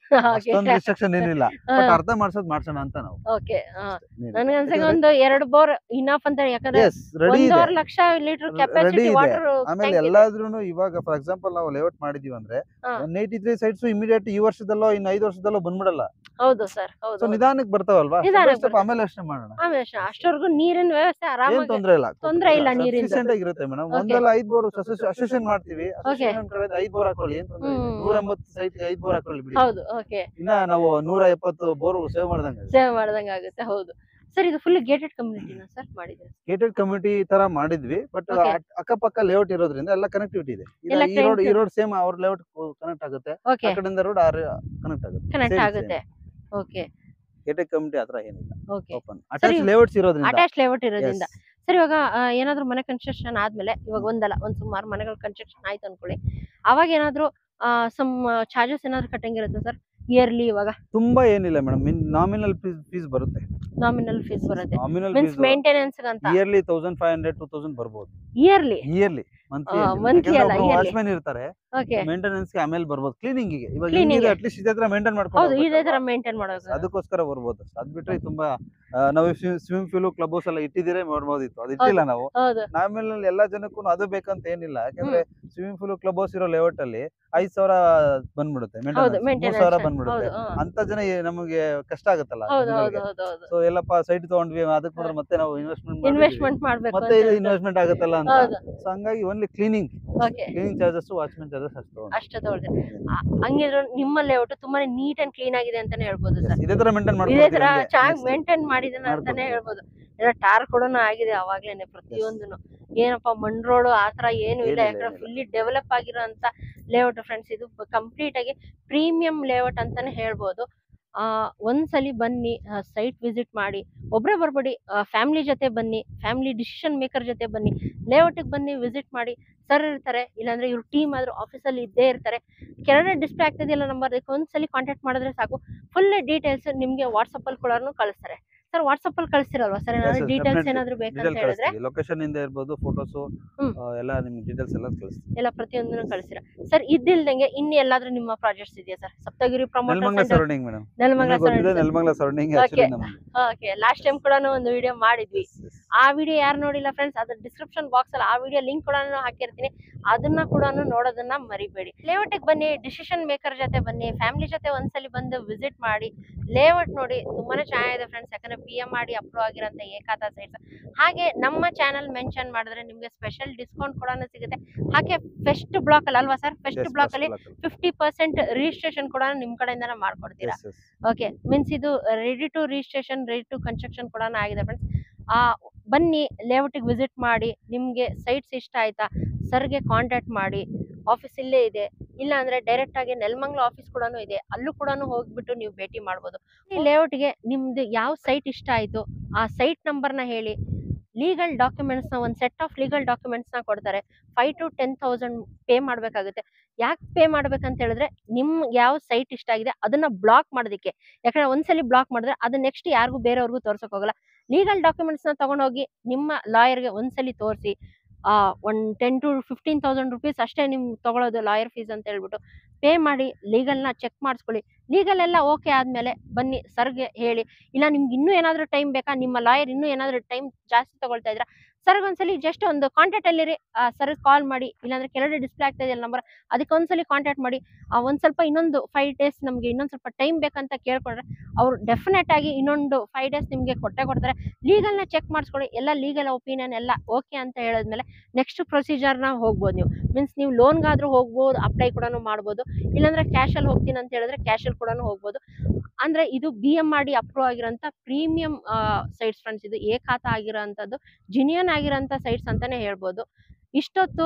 ಅಷ್ಟೊಂದು ರಿಸ್ಟ್ರಿಕ್ಷನ್ ಏನಿಲ್ಲ ಬಟ್ ಅರ್ಥ ಮಾಡ್ಸೋದ್ ಮಾಡ್ಸೋಣ ಅಂತ ನಾವು ಓಕೆ ನನ್ಗೆ ಅನ್ಸಂಗ ಒಂದು ಎರಡು ಬೋರ್ ಇನಫ್ ಅಂತ ಯಾಕಂದ್ರೆ ಎಸ್ ರೆಡಿ ಇದೆ ಒಂದೂವರೆ ಲಕ್ಷ ಲೀಟರ್ ರ- ಕೆಪಾಸಿಟಿ ready ಇದೆ. ವಾಟರ್ ಆಮೇಲೆ ಎಲ್ಲಾದ್ರೂ ಇವಾಗ ಫಾರ್ ಎಕ್ಸಾಂಪಲ್ ನಾವು ಲೇಔಟ್ ಮಾಡಿದೀವಿ ಅಂದ್ರೆ ಹಾ. One eighty three sites immediate ಈ ವರ್ಷದಲ್ಲೋ ಇನ್ ಐದು ವರ್ಷದಲ್ಲೋ ಬಂದ್ಬಿಡಲ್ಲ ಹೌದು ಸರ್ ಸೊ ಹೌದು ನಿಧಾನಕ್ಕೆ ಬರ್ತಾವಲ್ವಾ Step by ನಿಧಾನಕ್ಕೆ step ಬರ್ತವೆ. ಆಮೇಲೆ ಅಷ್ಟೇ ಮಾಡೋಣ ಆಮೇಲೆ ಅಷ್ಟೇ, ಅಷ್ಟವರೆಗೂ ನೀರಿನ ವ್ಯವಸ್ಥೆ ಏನ್ ಆರಾಮಾಗಿ ತೊಂದ್ರೆ ಇಲ್ಲ ತೊಂದ್ರೆ ಇಲ್ಲ ನೀರಿಂದು. ಸಫಿಶಿಯಂಟ್ ಆಗಿರುತ್ತೆ ಮೇಡಮ್ Okay. ಒಂದಲ್ಲ ಐದ್ ಬೋರ್ ಅಸೋಸಿಯೇಷನ್ ಮಾಡ್ತೀವಿ ಅಸೋಸಿಯೇಷನ್ ಕಡೆ ಐದ್ ಬೋರ್ ಹಾಕೊಳ್ಳಿ ಏನ್ ತೊಂದ್ರೆ ಇಲ್ಲ. ಹ್ಮ್. ನೂರ ಎಂಬತ್ತು ಸೈಟ್ ಐದ್ ಬೋರ್ ಹಾಕೊಳ್ಳಿ ಬಿಡಿ ಹೌದು ಓಕೆ ಇನ್ನ ನಾವು ನೂರ ಎಪ್ಪತ್ತು ಬೋರ್ ಸೇವ್ ಮಾಡ್ದಂಗೆ ಸೇವೆ ಮಾಡ್ದಂಗ ಆಗುತ್ತೆ ಹೌದು ಸರ್ ಇದು ಫುಲ್ ಗೇಟೆಡ್ ಕಮ್ಯುನಿಟಿನ ಸರ್ ಮಾಡಿದ್ರೆ ಗೇಟೆಡ್ ಕಮ್ಯುನಿಟಿ ತರ ಮಾಡಿದ್ವಿ ಬಟ್ Okay. ಅಕ್ಕಪಕ್ಕ ಲೇಔಟ್ ಇರೋದ್ರಿಂದ ಎಲ್ಲ ಕನೆಕ್ಟಿವಿಟಿ ಇದೆ ಈಗ ಎಲ್ಲ ಈ ರೋಡ್ ಈ connect- ರೋಡ್ ಸೇಮ್ ಅವ್ರ ಲೇಔಟ್ ಕನೆಕ್ಟ್ ಆಗುತ್ತೆ ಓಕೆ ಆ ಕಡೆಯಿಂದ ರೋಡ್ ಕನೆಕ್ಟ್ ಆಗುತ್ತೆ ಕನೆಕ್ಟ್ Same, ಆಗುತ್ತೆ ಓಕೆ ಗೇಟೆಡ್ ಕಮ್ಯುನಿಟಿ ಹತ್ರ ಏನಿಲ್ಲ ಓಕೆ ಓಪನ್ ಅಟ್ಯಾಚ್ ಇವ್- ಲೇಔಟ್ಸ್ ಇರೋದ್ರಿಂದ ಅಟ್ಯಾಚ್ ಲೇಔಟ್ ಇರೋದ್ರಿಂದ Yes. ಸರ್ ಇವಾಗ ಆ, ಏನಾದ್ರು ಮನೆ ಕನ್ಸ್ಟ್ರಕ್ಷನ್ ಆದ್ಮೇಲೆ ಇವಾಗ ಒಂದಲ್ಲ ಒಂದ್ ಸುಮಾರು ಮನೆಗಳು ಕನ್ಸ್ಟ್ರಕ್ಷನ್ ಆಯ್ತು ಅನ್ಕೊಳ್ಳಿ ಅವಾಗ ಏನಾದ್ರು ಸಮ್ ಚಾರ್ಜಸ್ ಏನಾದ್ರು ಕಟ್ಟಂಗಿರುತ್ತೆ ಸರ್ ಇಯರ್ಲಿ ಇವಾಗ ತುಂಬಾ ಏನಿಲ್ಲ ಮೇಡಮ್ ನಾಮಿನಲ್ ಫೀಸ್ ಬರುತ್ತೆ ನಾಮಿನಲ್ ಫೀಸ್ ಬರುತ್ತೆ ನಾಮಿನಲ್ ಮೀನ್ಸ್ ಫೀಸ್ ಮೇಂಟೆನೆನ್ಸ್ ಅಂತ yearly thousand five hundred two thousand ಬರ್ಬೋದು ಇಯರ್ಲಿ ಇಯರ್ಲಿ ಮಂತ್ಲಿ ಆ, monthly ಅಲ್ಲ, yearly. ವಾಚ್ಮೆನ್ ಇರ್ತಾರೆ ಓಕೆ ಮೇಂಟೆನೆನ್ಸ್ ಗೆ ಆಮೇಲೆ ಬರ್ಬೋದು ಕ್ಲೀನಿಂಗ್ ಗೆ ಇವಾಗ Cleaning ಗೆ. ಅಟ್ಲೀಸ್ಟ್ ಇದೇ ತರ ಮೇಂಟೈನ್ ಹೌದು ಮಾಡ್ಕೊಂಡು ಇದೇ ತರ ಮೇಂಟೈನ್ ಮಾಡೋದು ಅದಕ್ಕೋಸ್ಕರ ಬರ್ಬೋದು ಅದ್ ಬಿಟ್ರೆ ತುಂಬಾ ಆ, ನಾವು ಸ್ವಿಮ್ಮಿಂಗ್ ಪೂಲ್ ಕ್ಲಬ್ ಹೌಸ್ ಎಲ್ಲ ಇಟ್ಟಿದ್ದೀರೇ ಮಾಡ್ಬೋದಿತ್ತು ಅದು ಇಟ್ಟಿಲ್ಲ ನಾವು ಹೌದು ಆಮೇಲೆ ಎಲ್ಲಾ ಜನಕ್ಕೂ ಅದು ಬೇಕಂತ ಏನಿಲ್ಲ ಯಾಕಂದ್ರೆ ಸ್ವಿಮ್ಮಿಂಗ್ ಪೂಲ್ ಕ್ಲಬ್ ಹೌಸ್ ಇರೋ ಲೇಔಟ್ ಅಲ್ಲಿ ಐದ್ ಸಾವಿರ ಬಂದ್ಬಿಡುತ್ತೆ ಹೌದು ಮೇಂಟೆನೆನ್ಸ್ ಮೂರ್ ಸಾವಿರ ಮೇಂಟೆನೆನ್ಸ್ ಬಂದ್ಬಿಡುತ್ತೆ ಹೌದು ಹಾ. ಅಂತ ಜನ ಏ- ನಮಗೆ ಕಷ್ಟ ಆಗುತ್ತಲ್ಲ ಹೌದು ಹೌದು ಹೌದು ಹೌದು ಸೊ ಎಲ್ಲಪ್ಪ ಸೈಟ್ ತಗೊಂಡ್ವಿ ಅದಕ್ಕೆ ನೋಡ್ರೆ ಮತ್ತೆ ನಾವು ಇನ್ವೆಸ್ಟ್ಮೆಂಟ್ ಇನ್ವೆಸ್ಟ್ಮೆಂಟ್ ಮಾಡ್ಬೇಕು ಮತ್ತೆ ಅಂತ ಇದು ಹೇಳ್ತಾರೆ. ಇನ್ವೆಸ್ಟ್ಮೆಂಟ್ ಆಗುತ್ತಲ್ಲ ಅಂತ ಹೌದು ಸೊ ಹಂಗಾಗಿ only cleaning okay cleaning charges watchmen charges ಅಷ್ಟು ತಗೊಂಡು. ಅಷ್ಟು ತಗೊಳ್ತಾರೆ ಆ- ಹಂಗಿದ್ರು ನಿಮ್ಮ ಲೇಔಟ್ ತುಂಬಾನೇ ನೀಟ್ ಅಂಡ್ ಕ್ಲೀನ್ ಆಗಿದೆ ಅಂತಾನೆ ಹೇಳ್ಬೋದು Yes, ಸರ್ ಇದೇ ತರ ಮೇಂಟೈನ್ ಇದೇ ತರ ಮಾಡ್ಕೊಂಡು ಚೆನ್ನಾಗಿ ಮೇಂಟೈನ್ ಮಾಡಿದಾನೆ ಅಂತಾನೆ ಮಾಡ್ಕೊಡ್ತೀನಿ. ಹೇಳ್ಬೋದು ಎಲ್ಲ ಟಾರ್ ಕೂಡ ಆಗಿದೆ ಅವಾಗ್ಲೇನೆ ಪ್ರತಿಯೊಂದನು ಏನಪ್ಪ ಮಣ್ ರೋಡ್ ಆತರ ಏನು ಇಲ್ಲ ಏನಿಲ್ಲ, ಯಾಕಂದ್ರೆ ಏನಿಲ್ಲ. ಫುಲ್ಲಿ ಡೆವಲಪ್ ಆಗಿರೋ ಅಂತ ಲೇಔಟ್ ಫ್ರೆಂಡ್ಸ್ ಇದು ಕಂಪ್ಲೀಟ್ ಆಗಿ ಪ್ರೀಮಿಯಂ ಲೇಔಟ್ ಅಂತಾನೆ ಹೇಳ್ಬೋದು ಆ ಒಂದ್ಸಲಿ ಬನ್ನಿ ಸೈಟ್ ವಿಸಿಟ್ ಮಾಡಿ ಒಬ್ರೇ ಬರ್ಬೇಡಿ ಫ್ಯಾಮಿಲಿ ಜೊತೆ ಬನ್ನಿ ಫ್ಯಾಮಿಲಿ ಡಿಸಿಷನ್ ಮೇಕರ್ ಜೊತೆ ಬನ್ನಿ ಲೇಔಟಿಗೆ ಬನ್ನಿ ವಿಸಿಟ್ ಮಾಡಿ ಸರ್ ಇರ್ತಾರೆ ಇಲ್ಲಾಂದ್ರೆ ಇವ್ರ ಟೀಮ್ ಆದ್ರೂ ಆಫೀಸಲ್ಲಿ ಇದ್ದೇ ಇರ್ತಾರೆ ಕೆಳಗಡೆ ಡಿಸ್ಪ್ಲೇ ಆಗ್ತಿದೆಯಲ್ಲ ನಂಬರ್ ಅದಕ್ಕೆ ಒಂದ್ಸಲಿ ಕಾಂಟ್ಯಾಕ್ಟ್ ಮಾಡಿದ್ರೆ ಸಾಕು ಫುಲ್ ಡೀಟೇಲ್ಸ್ ನಿಮ್ಗೆ ವಾಟ್ಸಪ್ ಅಲ್ಲಿ ಕೂಡ ಕಳಿಸ್ತಾರೆ ಸರ್ ವಾಟ್ಸಪ್ ಅಲ್ಲಿ ಕಳಿಸ್ತಿರಲ್ವಾ ಸರ್ ಏನಾದ್ರು yes, ಡೀಟೇಲ್ಸ್ definitely. ಏನಾದ್ರು ಬೇಕಂತ ಡೀಟೇಲ್ ಹೇಳಿದ್ರೆ ಕಳಿಸ್ತೀವಿ ಲೊಕೇಶನ್ ಇಂದ ಇರ್ಬೋದು ಫೋಟೋಸ್ ಹ್ಮ್. ಎಲ್ಲ ನಿಮ್ಗೆ ಡೀಟೇಲ್ಸ್ ಎಲ್ಲ ಕಳಿಸ್ತೀವಿ ಎಲ್ಲ ಪ್ರತಿಯೊಂದನ್ನು ಕಳಿಸ್ತೀರಾ ಸರ್ ಇದ್ದಿಲ್ದಂಗೆ ಇನ್ನು ಎಲ್ಲಾದ್ರೂ ನಿಮ್ಮ ಪ್ರಾಜೆಕ್ಟ್ಸ್ ಇದೆಯಾ sir Saptagiri Nelamangala promoters surrounding madam Nelamangala ಗೊತ್ತಿದೆ ನೆಲಮಂಗಲ ಸರೌಂಡಿಂಗ್ Okay. ನಮ್ಗೆ ಓಕೆ ಲಾಸ್ಟ್ ಟೈಮ್ ಕೂಡ ಒಂದು ವಿಡಿಯೋ ಮಾಡಿದ್ವಿ ಆ ವಿಡಿಯೋ ಯಾರು ನೋಡಿಲ್ಲ ಫ್ರೆಂಡ್ಸ್ ಅದ್ರ ಡಿಸ್ಕ್ರಿಪ್ಷನ್ ಬಾಕ್ಸ್ ಅಲ್ಲಿ ಆ ವಿಡಿಯೋ ಲಿಂಕ್ ಕೂಡ ಹಾಕಿರ್ತೀನಿ ಅದನ್ನ ಕೂಡ ನೋಡೋದನ್ನ ಮರಿಬೇಡಿ ಲೇಔಟಿಗೆ ಬನ್ನಿ ಡಿಸಿಷನ್ ಮೇಕರ್ ಜೊತೆ ಬನ್ನಿ ಫ್ಯಾಮಿಲಿ ಜೊತೆ ಒಂದ್ಸಲಿ ಬಂದು ವಿಸಿಟ್ ಮಾಡಿ ಲೇಔಟ್ ನೋಡಿ ತುಂಬಾನೇ ಚೆನ್ನಾಗಿದೆ ಫ್ರೆಂಡ್ಸ್ ಯಾಕಂದ್ರೆ ಪಿ ಎಂ ಮಾಡಿ ಅಪ್ರೂವ್ ಆಗಿರೋಂಥ ಏಕಾತ ಸೈಟ್ಸ್ ಹಾಗೆ ನಮ್ಮ ಚಾನಲ್ ಮೆನ್ಷನ್ ಮಾಡಿದ್ರೆ ನಿಮ್ಗೆ ಸ್ಪೆಷಲ್ ಡಿಸ್ಕೌಂಟ್ ಕೂಡ ಸಿಗುತ್ತೆ ಹಾಗೆ ಫೆಸ್ಟ್ ಬ್ಲಾಕ್ ಅಲ್ಲಿ ಅಲ್ವಾ ಸರ್ ಫೆಸ್ಟ್ ಬ್ಲಾಕ್ ಅಲ್ಲಿ ಫಿಫ್ಟಿ ಪರ್ಸೆಂಟ್ ರಿಜಿಸ್ಟ್ರೇಷನ್ ಕೂಡ ನಿಮ್ ಕಡೆಯಿಂದನೇ ಮಾಡ್ಕೊಡ್ತೀರಾ ಓಕೆ ಮೀನ್ಸ್ ಇದು ready to registration ready to construction ಕೂಡ ಆಗಿದೆ ಫ್ರೆಂಡ್ಸ್ ಆ ಬನ್ನಿ ಲೇಔಟಿಗೆ ವಿಸಿಟ್ ಮಾಡಿ ನಿಮಗೆ ಸೈಟ್ಸ್ ಇಷ್ಟ ಆಯ್ತಾ ಸರ್ಗೆ ಕಾಂಟ್ಯಾಕ್ಟ್ ಮಾಡಿ ಆಫೀಸ್ ಇಲ್ಲೇ ಇದೆ ಇಲ್ಲ ಅಂದ್ರೆ ಡೈರೆಕ್ಟ್ ಆಗಿ ನೆಲಮಂಗ್ಲ ಆಫೀಸ್ ಕೂಡ ಇದೆ ಅಲ್ಲೂ ಕೂಡ ಹೋಗ್ಬಿಟ್ಟು ನೀವು ಭೇಟಿ ಮಾಡ್ಬೋದು ಈ ಲೇಔಟ್ಗೆ ನಿಮ್ದು ಯಾವ ಸೈಟ್ ಇಷ್ಟ ಆಯ್ತು ಆ ಸೈಟ್ ನಂಬರ್ನ ಹೇಳಿ ಲೀಗಲ್ ಡಾಕ್ಯುಮೆಂಟ್ಸ್ನ ಒಂದು ಸೆಟ್ ಆಫ್ ಲೀಗಲ್ ಡಾಕ್ಯುಮೆಂಟ್ಸ್ನ ಕೊಡ್ತಾರೆ five to ten thousand pay ಮಾಡಬೇಕಾಗುತ್ತೆ ಯಾಕೆ ಪೇ ಮಾಡ್ಬೇಕಂತ ಹೇಳಿದ್ರೆ ನಿಮ್ ಯಾವ ಸೈಟ್ ಇಷ್ಟ ಆಗಿದೆ ಅದನ್ನ ಬ್ಲಾಕ್ ಮಾಡೋದಕ್ಕೆ ಯಾಕಂದ್ರೆ ಒಂದ್ಸಲಿ ಬ್ಲಾಕ್ ಮಾಡಿದ್ರೆ ಅದು ನೆಕ್ಸ್ಟ್ ಯಾರಿಗೂ ಬೇರೆಯವ್ರಿಗೂ ತೋರ್ಸಕ್ ಹೋಗಲ್ಲ ಲೀಗಲ್ ಡಾಕ್ಯುಮೆಂಟ್ಸ್ ನ ತಗೊಂಡೋಗಿ ನಿಮ್ಮ ಲಾಯರ್ಗೆ ಒಂದ್ಸಲಿ ತೋರಿಸಿ ಆ one ten to fifteen thousand rupees ಅಷ್ಟೇ ನಿಮ್ಗೆ ತಗೊಳ್ಳೋದು ಲಾಯರ್ ಫೀಸ್ ಅಂತ ಹೇಳ್ಬಿಟ್ಟು ಪೇ ಮಾಡಿ ಲೀಗಲ್ನ ಚೆಕ್ ಮಾಡಿಸ್ಕೊಳ್ಳಿ ಲೀಗಲ್ ಎಲ್ಲ ಓಕೆ ಆದ್ಮೇಲೆ ಬನ್ನಿ ಸರ್ಗೆ ಹೇಳಿ ಇಲ್ಲ ನಿಮ್ಗೆ ಇನ್ನೂ ಏನಾದರೂ ಟೈಮ್ ಬೇಕಾ ನಿಮ್ಮ ಲಾಯರ್ ಇನ್ನೂ ಏನಾದರೂ ಟೈಮ್ ಜಾಸ್ತಿ ತಗೊಳ್ತಾ ಇದ್ರ ಸರ್ಗೆ ಒಂದ್ಸಲಿ ಜಸ್ಟ್ ಒಂದು ಕಾಂಟ್ಯಾಕ್ಟ್ ಅಲ್ಲಿರಿ ಸರ್ ಕಾಲ್ ಮಾಡಿ ಇಲ್ಲಾಂದ್ರೆ ಕೆಳಗಡೆ ಡಿಸ್ಪ್ಲೇ ಆಗ್ತಾ ಇದೆಯಲ್ಲ ನಂಬರ್ ಅದಕ್ಕೆ ಒಂದ್ಸಲಿ ಕಾಂಟ್ಯಾಕ್ಟ್ ಮಾಡಿ ಆ ಒಂದ್ ಸ್ವಲ್ಪ ಇನ್ನೊಂದು ಫೈವ್ ಡೇಸ್ ನಮಗೆ ಇನ್ನೊಂದು ಸ್ವಲ್ಪ ಟೈಮ್ ಬೇಕಂತ ಕೇಳ್ಕೊಂಡ್ರೆ ಅವ್ರು ಡೆಫಿನೆಟ್ ಆಗಿ ಇನ್ನೊಂದು ಫೈವ್ ಡೇಸ್ ನಿಮಗೆ ಕೊಟ್ಟೆ ಕೊಡ್ತಾರೆ ಲೀಗಲ್ನ ಚೆಕ್ ಮಾಡಿಸ್ಕೊಳ್ಳಿ ಎಲ್ಲ ಲೀಗಲ್ ಒಪಿನಿಯನ್ ಎಲ್ಲ ಓಕೆ ಅಂತ ಹೇಳಿದ್ಮೇಲೆ ನೆಕ್ಸ್ಟ್ ಪ್ರೊಸೀಜರ್ನ ಹೋಗ್ಬೋದು ನೀವು ಮೀನ್ಸ್ ನೀವು ಲೋನ್ಗಾದ್ರೂ ಹೋಗ್ಬೋದು ಅಪ್ಲೈ ಕೂಡ ಮಾಡ್ಬೋದು ಇಲ್ಲಾಂದ್ರೆ ಕ್ಯಾಶಲ್ಲಿ ಹೋಗ್ತೀನಿ ಅಂತ ಹೇಳಿದ್ರೆ ಕ್ಯಾಶಲ್ಲಿ ಕೂಡ ಹೋಗ್ಬೋದು ಅಂದ್ರೆ ಇದು ಬಿ ಎಂ ಮಾಡಿ ಅಪ್ರೂವ್ ಆಗಿರೋಂಥ ಪ್ರೀಮಿಯಂ ಸೈಟ್ಸ್ ಫ್ರೆಂಡ್ಸ್ ಇದು ಏಕಾತ ಆಗಿರೋಂಥದ್ದು ಜಿನಿಯನ್ ಆಗಿರೋಂಥ ಸೈಟ್ಸ್ ಅಂತಾನೆ ಹೇಳ್ಬೋದು ಇಷ್ಟೊತ್ತು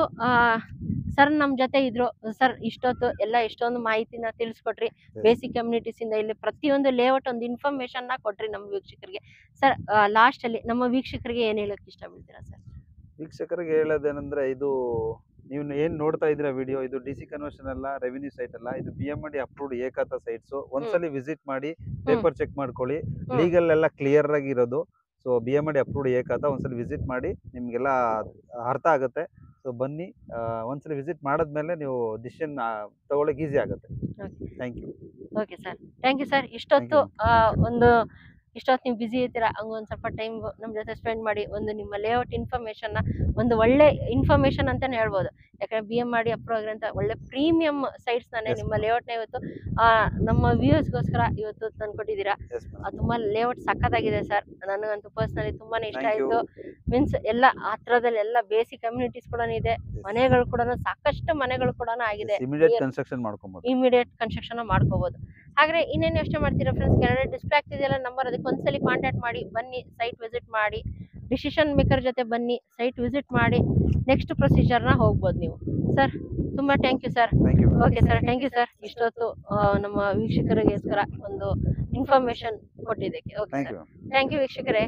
ಸರ್ ನಮ್ಮ ಜೊತೆ ಇದ್ರು ಸರ್ ಇಷ್ಟೊತ್ತು ಎಲ್ಲ ಎಷ್ಟೊಂದು ಮಾಹಿತಿನ ತಿಳಿಸ್ಕೊಟ್ರಿ ಬೇಸಿಕ್ ಕಮ್ಯುನಿಟೀಸ್ ಇಂದ ಇಲ್ಲಿ ಪ್ರತಿಯೊಂದು ಲೇಔಟ್ ಒಂದು ಇನ್ಫಾರ್ಮೇಶನ್ ನ ಕೊಟ್ರಿ ನಮ್ಮ ವೀಕ್ಷಕರಿಗೆ ಸರ್ ಲಾಸ್ಟ್ ಅಲ್ಲಿ ನಮ್ಮ ವೀಕ್ಷಕರಿಗೆ ಏನ್ ಹೇಳಕ್ ಇಷ್ಟ ಬೀಳ್ತೀರಾ ಸರ್ ವೀಕ್ಷಕರಿಗೆ ಹೇಳೋದೇನಂದ್ರೆ ಇದು ನೀವು ಏನ್ ನೋಡ್ತಾ ಇದ್ರ ವಿಡಿಯೋ ಇದು ಡಿ ಸಿ ಕನ್ವರ್ಷನ್ ಅಲ್ಲ ರೆವಿನ್ಯೂ ಸೈಟ್ ಅಲ್ಲ ಇದು ಬಿ ಎಂ ಡಿ ಅಪ್ರೂವ್ಡ್ ಏಕಾತ ಸೈಟ್ಸ್ ಒಂದ್ಸಲಿ ವಿಸಿಟ್ ಮಾಡಿ ಪೇಪರ್ ಚೆಕ್ ಮಾಡ್ಕೊಳ್ಳಿ ಲೀಗಲ್ ಎಲ್ಲ ಕ್ಲಿಯರ್ ಆಗಿ ಇರೋದು so B M D approved ಏಕಾತ ಒಂದ್ಸಲಿ ವಿಸಿಟ್ ಮಾಡಿ ನಿಮ್ಗೆಲ್ಲ ಅರ್ಥ ಆಗುತ್ತೆ ಸೊ ಬನ್ನಿ ಆ, ಒಂದ್ಸಲಿ ವಿಸಿಟ್ ಮಾಡಿದ್ಮೇಲೆ ನೀವು ಡಿಸಿಷನ್ ತಗೊಳಕ್ ಈಸಿ ಆಗುತ್ತೆ Okay. Thank you okay sir thank you sir ಇಷ್ಟೊತ್ತು you. ಆ, Thank you. ಒಂದು ಇಷ್ಟೊತ್ತು ನೀವು ಬಿಸಿ ಇರ್ತೀರಾ ಹಂಗ ಒಂದು ಸ್ವಲ್ಪ ಟೈಮ್ ನಮ್ಮ ಜೊತೆ ಸ್ಪೆಂಡ್ ಮಾಡಿ ಒಂದು ನಿಮ್ಮ ಲೇಔಟ್ ಇನ್ಫಾರ್ಮೇಶನ್ನ ಒಂದು ಒಳ್ಳೆ ಇನ್ಫಾರ್ಮೇಶನ್ ಅಂತಾನೆ ಹೇಳ್ಬೋದು ಯಾಕಂದ್ರೆ ಬಿ ಎಂ ಮಾಡಿ ಅಪ್ರೂವ್ ಆಗಿರೋಂಥ ಒಳ್ಳೆ ಪ್ರೀಮಿಯಂ ಸೈಟ್ಸ್ನೇ Yes, ನಿಮ್ಮ ma'am. ಲೇಔಟ್ನ ಇವತ್ತು ಆ, ನಮ್ಮ ವ್ಯೂವರ್ಸ್ಗೋಸ್ಕರ ಇವತ್ತು ತಂದ್ಕೊಟ್ಟಿದ್ದೀರಾ Yes, ma'am. ಅದು ತುಂಬಾ ಲೇಔಟ್ ಸಖತ್ತಾಗಿದೆ ಸರ್ ನನಗಂತೂ ಪರ್ಸನಲಿ ತುಂಬಾನೇ ಇಷ್ಟ Thank you. ಆಯ್ತು ಮೀನ್ಸ್ ಎಲ್ಲ ಹತ್ರದಲ್ಲಿ ಎಲ್ಲ ಬೇಸಿಕ್ ಕಮ್ಯುನಿಟೀಸ್ ಕೂಡ ಇದೆ Yes. ಮನೆಗಳು ಕೂಡ ಸಾಕಷ್ಟು ಮನೆಗಳು ಕೂಡ ಆಗಿದೆ Yes, immediate Clear. construction ಮಾಡ್ಕೊಬೋದು ಇಮಿಡಿಯೇಟ್ ಕನ್ಸ್ಟ್ರಕ್ಷನ್ ಮಾಡ್ಕೋಬಹುದು ಹಾಗಾದ್ರೆ ಇನ್ನೇನು ಯೋಚನೆ ಮಾಡ್ತೀರಾ ಫ್ರೆಂಡ್ಸ್ ಕೆಳಗಡೆ ಡಿಸ್ಪ್ಲೇ ಆಗ್ತಿದೆಯಲ್ಲ ನಂಬರ್ ಅದಕ್ಕೆ ಒಂದ್ಸಲಿ ಕಾಂಟ್ಯಾಕ್ಟ್ ಮಾಡಿ ಬನ್ನಿ ಸೈಟ್ ವಿಸಿಟ್ ಮಾಡಿ ಡಿಸಿಷನ್ ಮೇಕರ್ ಜೊತೆ ಬನ್ನಿ ಸೈಟ್ ವಿಸಿಟ್ ಮಾಡಿ ನೆಕ್ಸ್ಟ್ ಪ್ರೊಸೀಜರ್ನ ಹೋಗ್ಬೋದು ನೀವು ಸರ್ ತುಂಬಾ thank you sir thank you okay sir thank you sir ಇಷ್ಟೊತ್ತು ಆ, ನಮ್ಮ ವೀಕ್ಷಕರಿಗೋಸ್ಕರ ಒಂದು ಇನ್ಫಾರ್ಮೇಶನ್ ಕೊಟ್ಟಿದ್ದಕ್ಕೆ okay thank sir you thank you ವೀಕ್ಷಕರೇ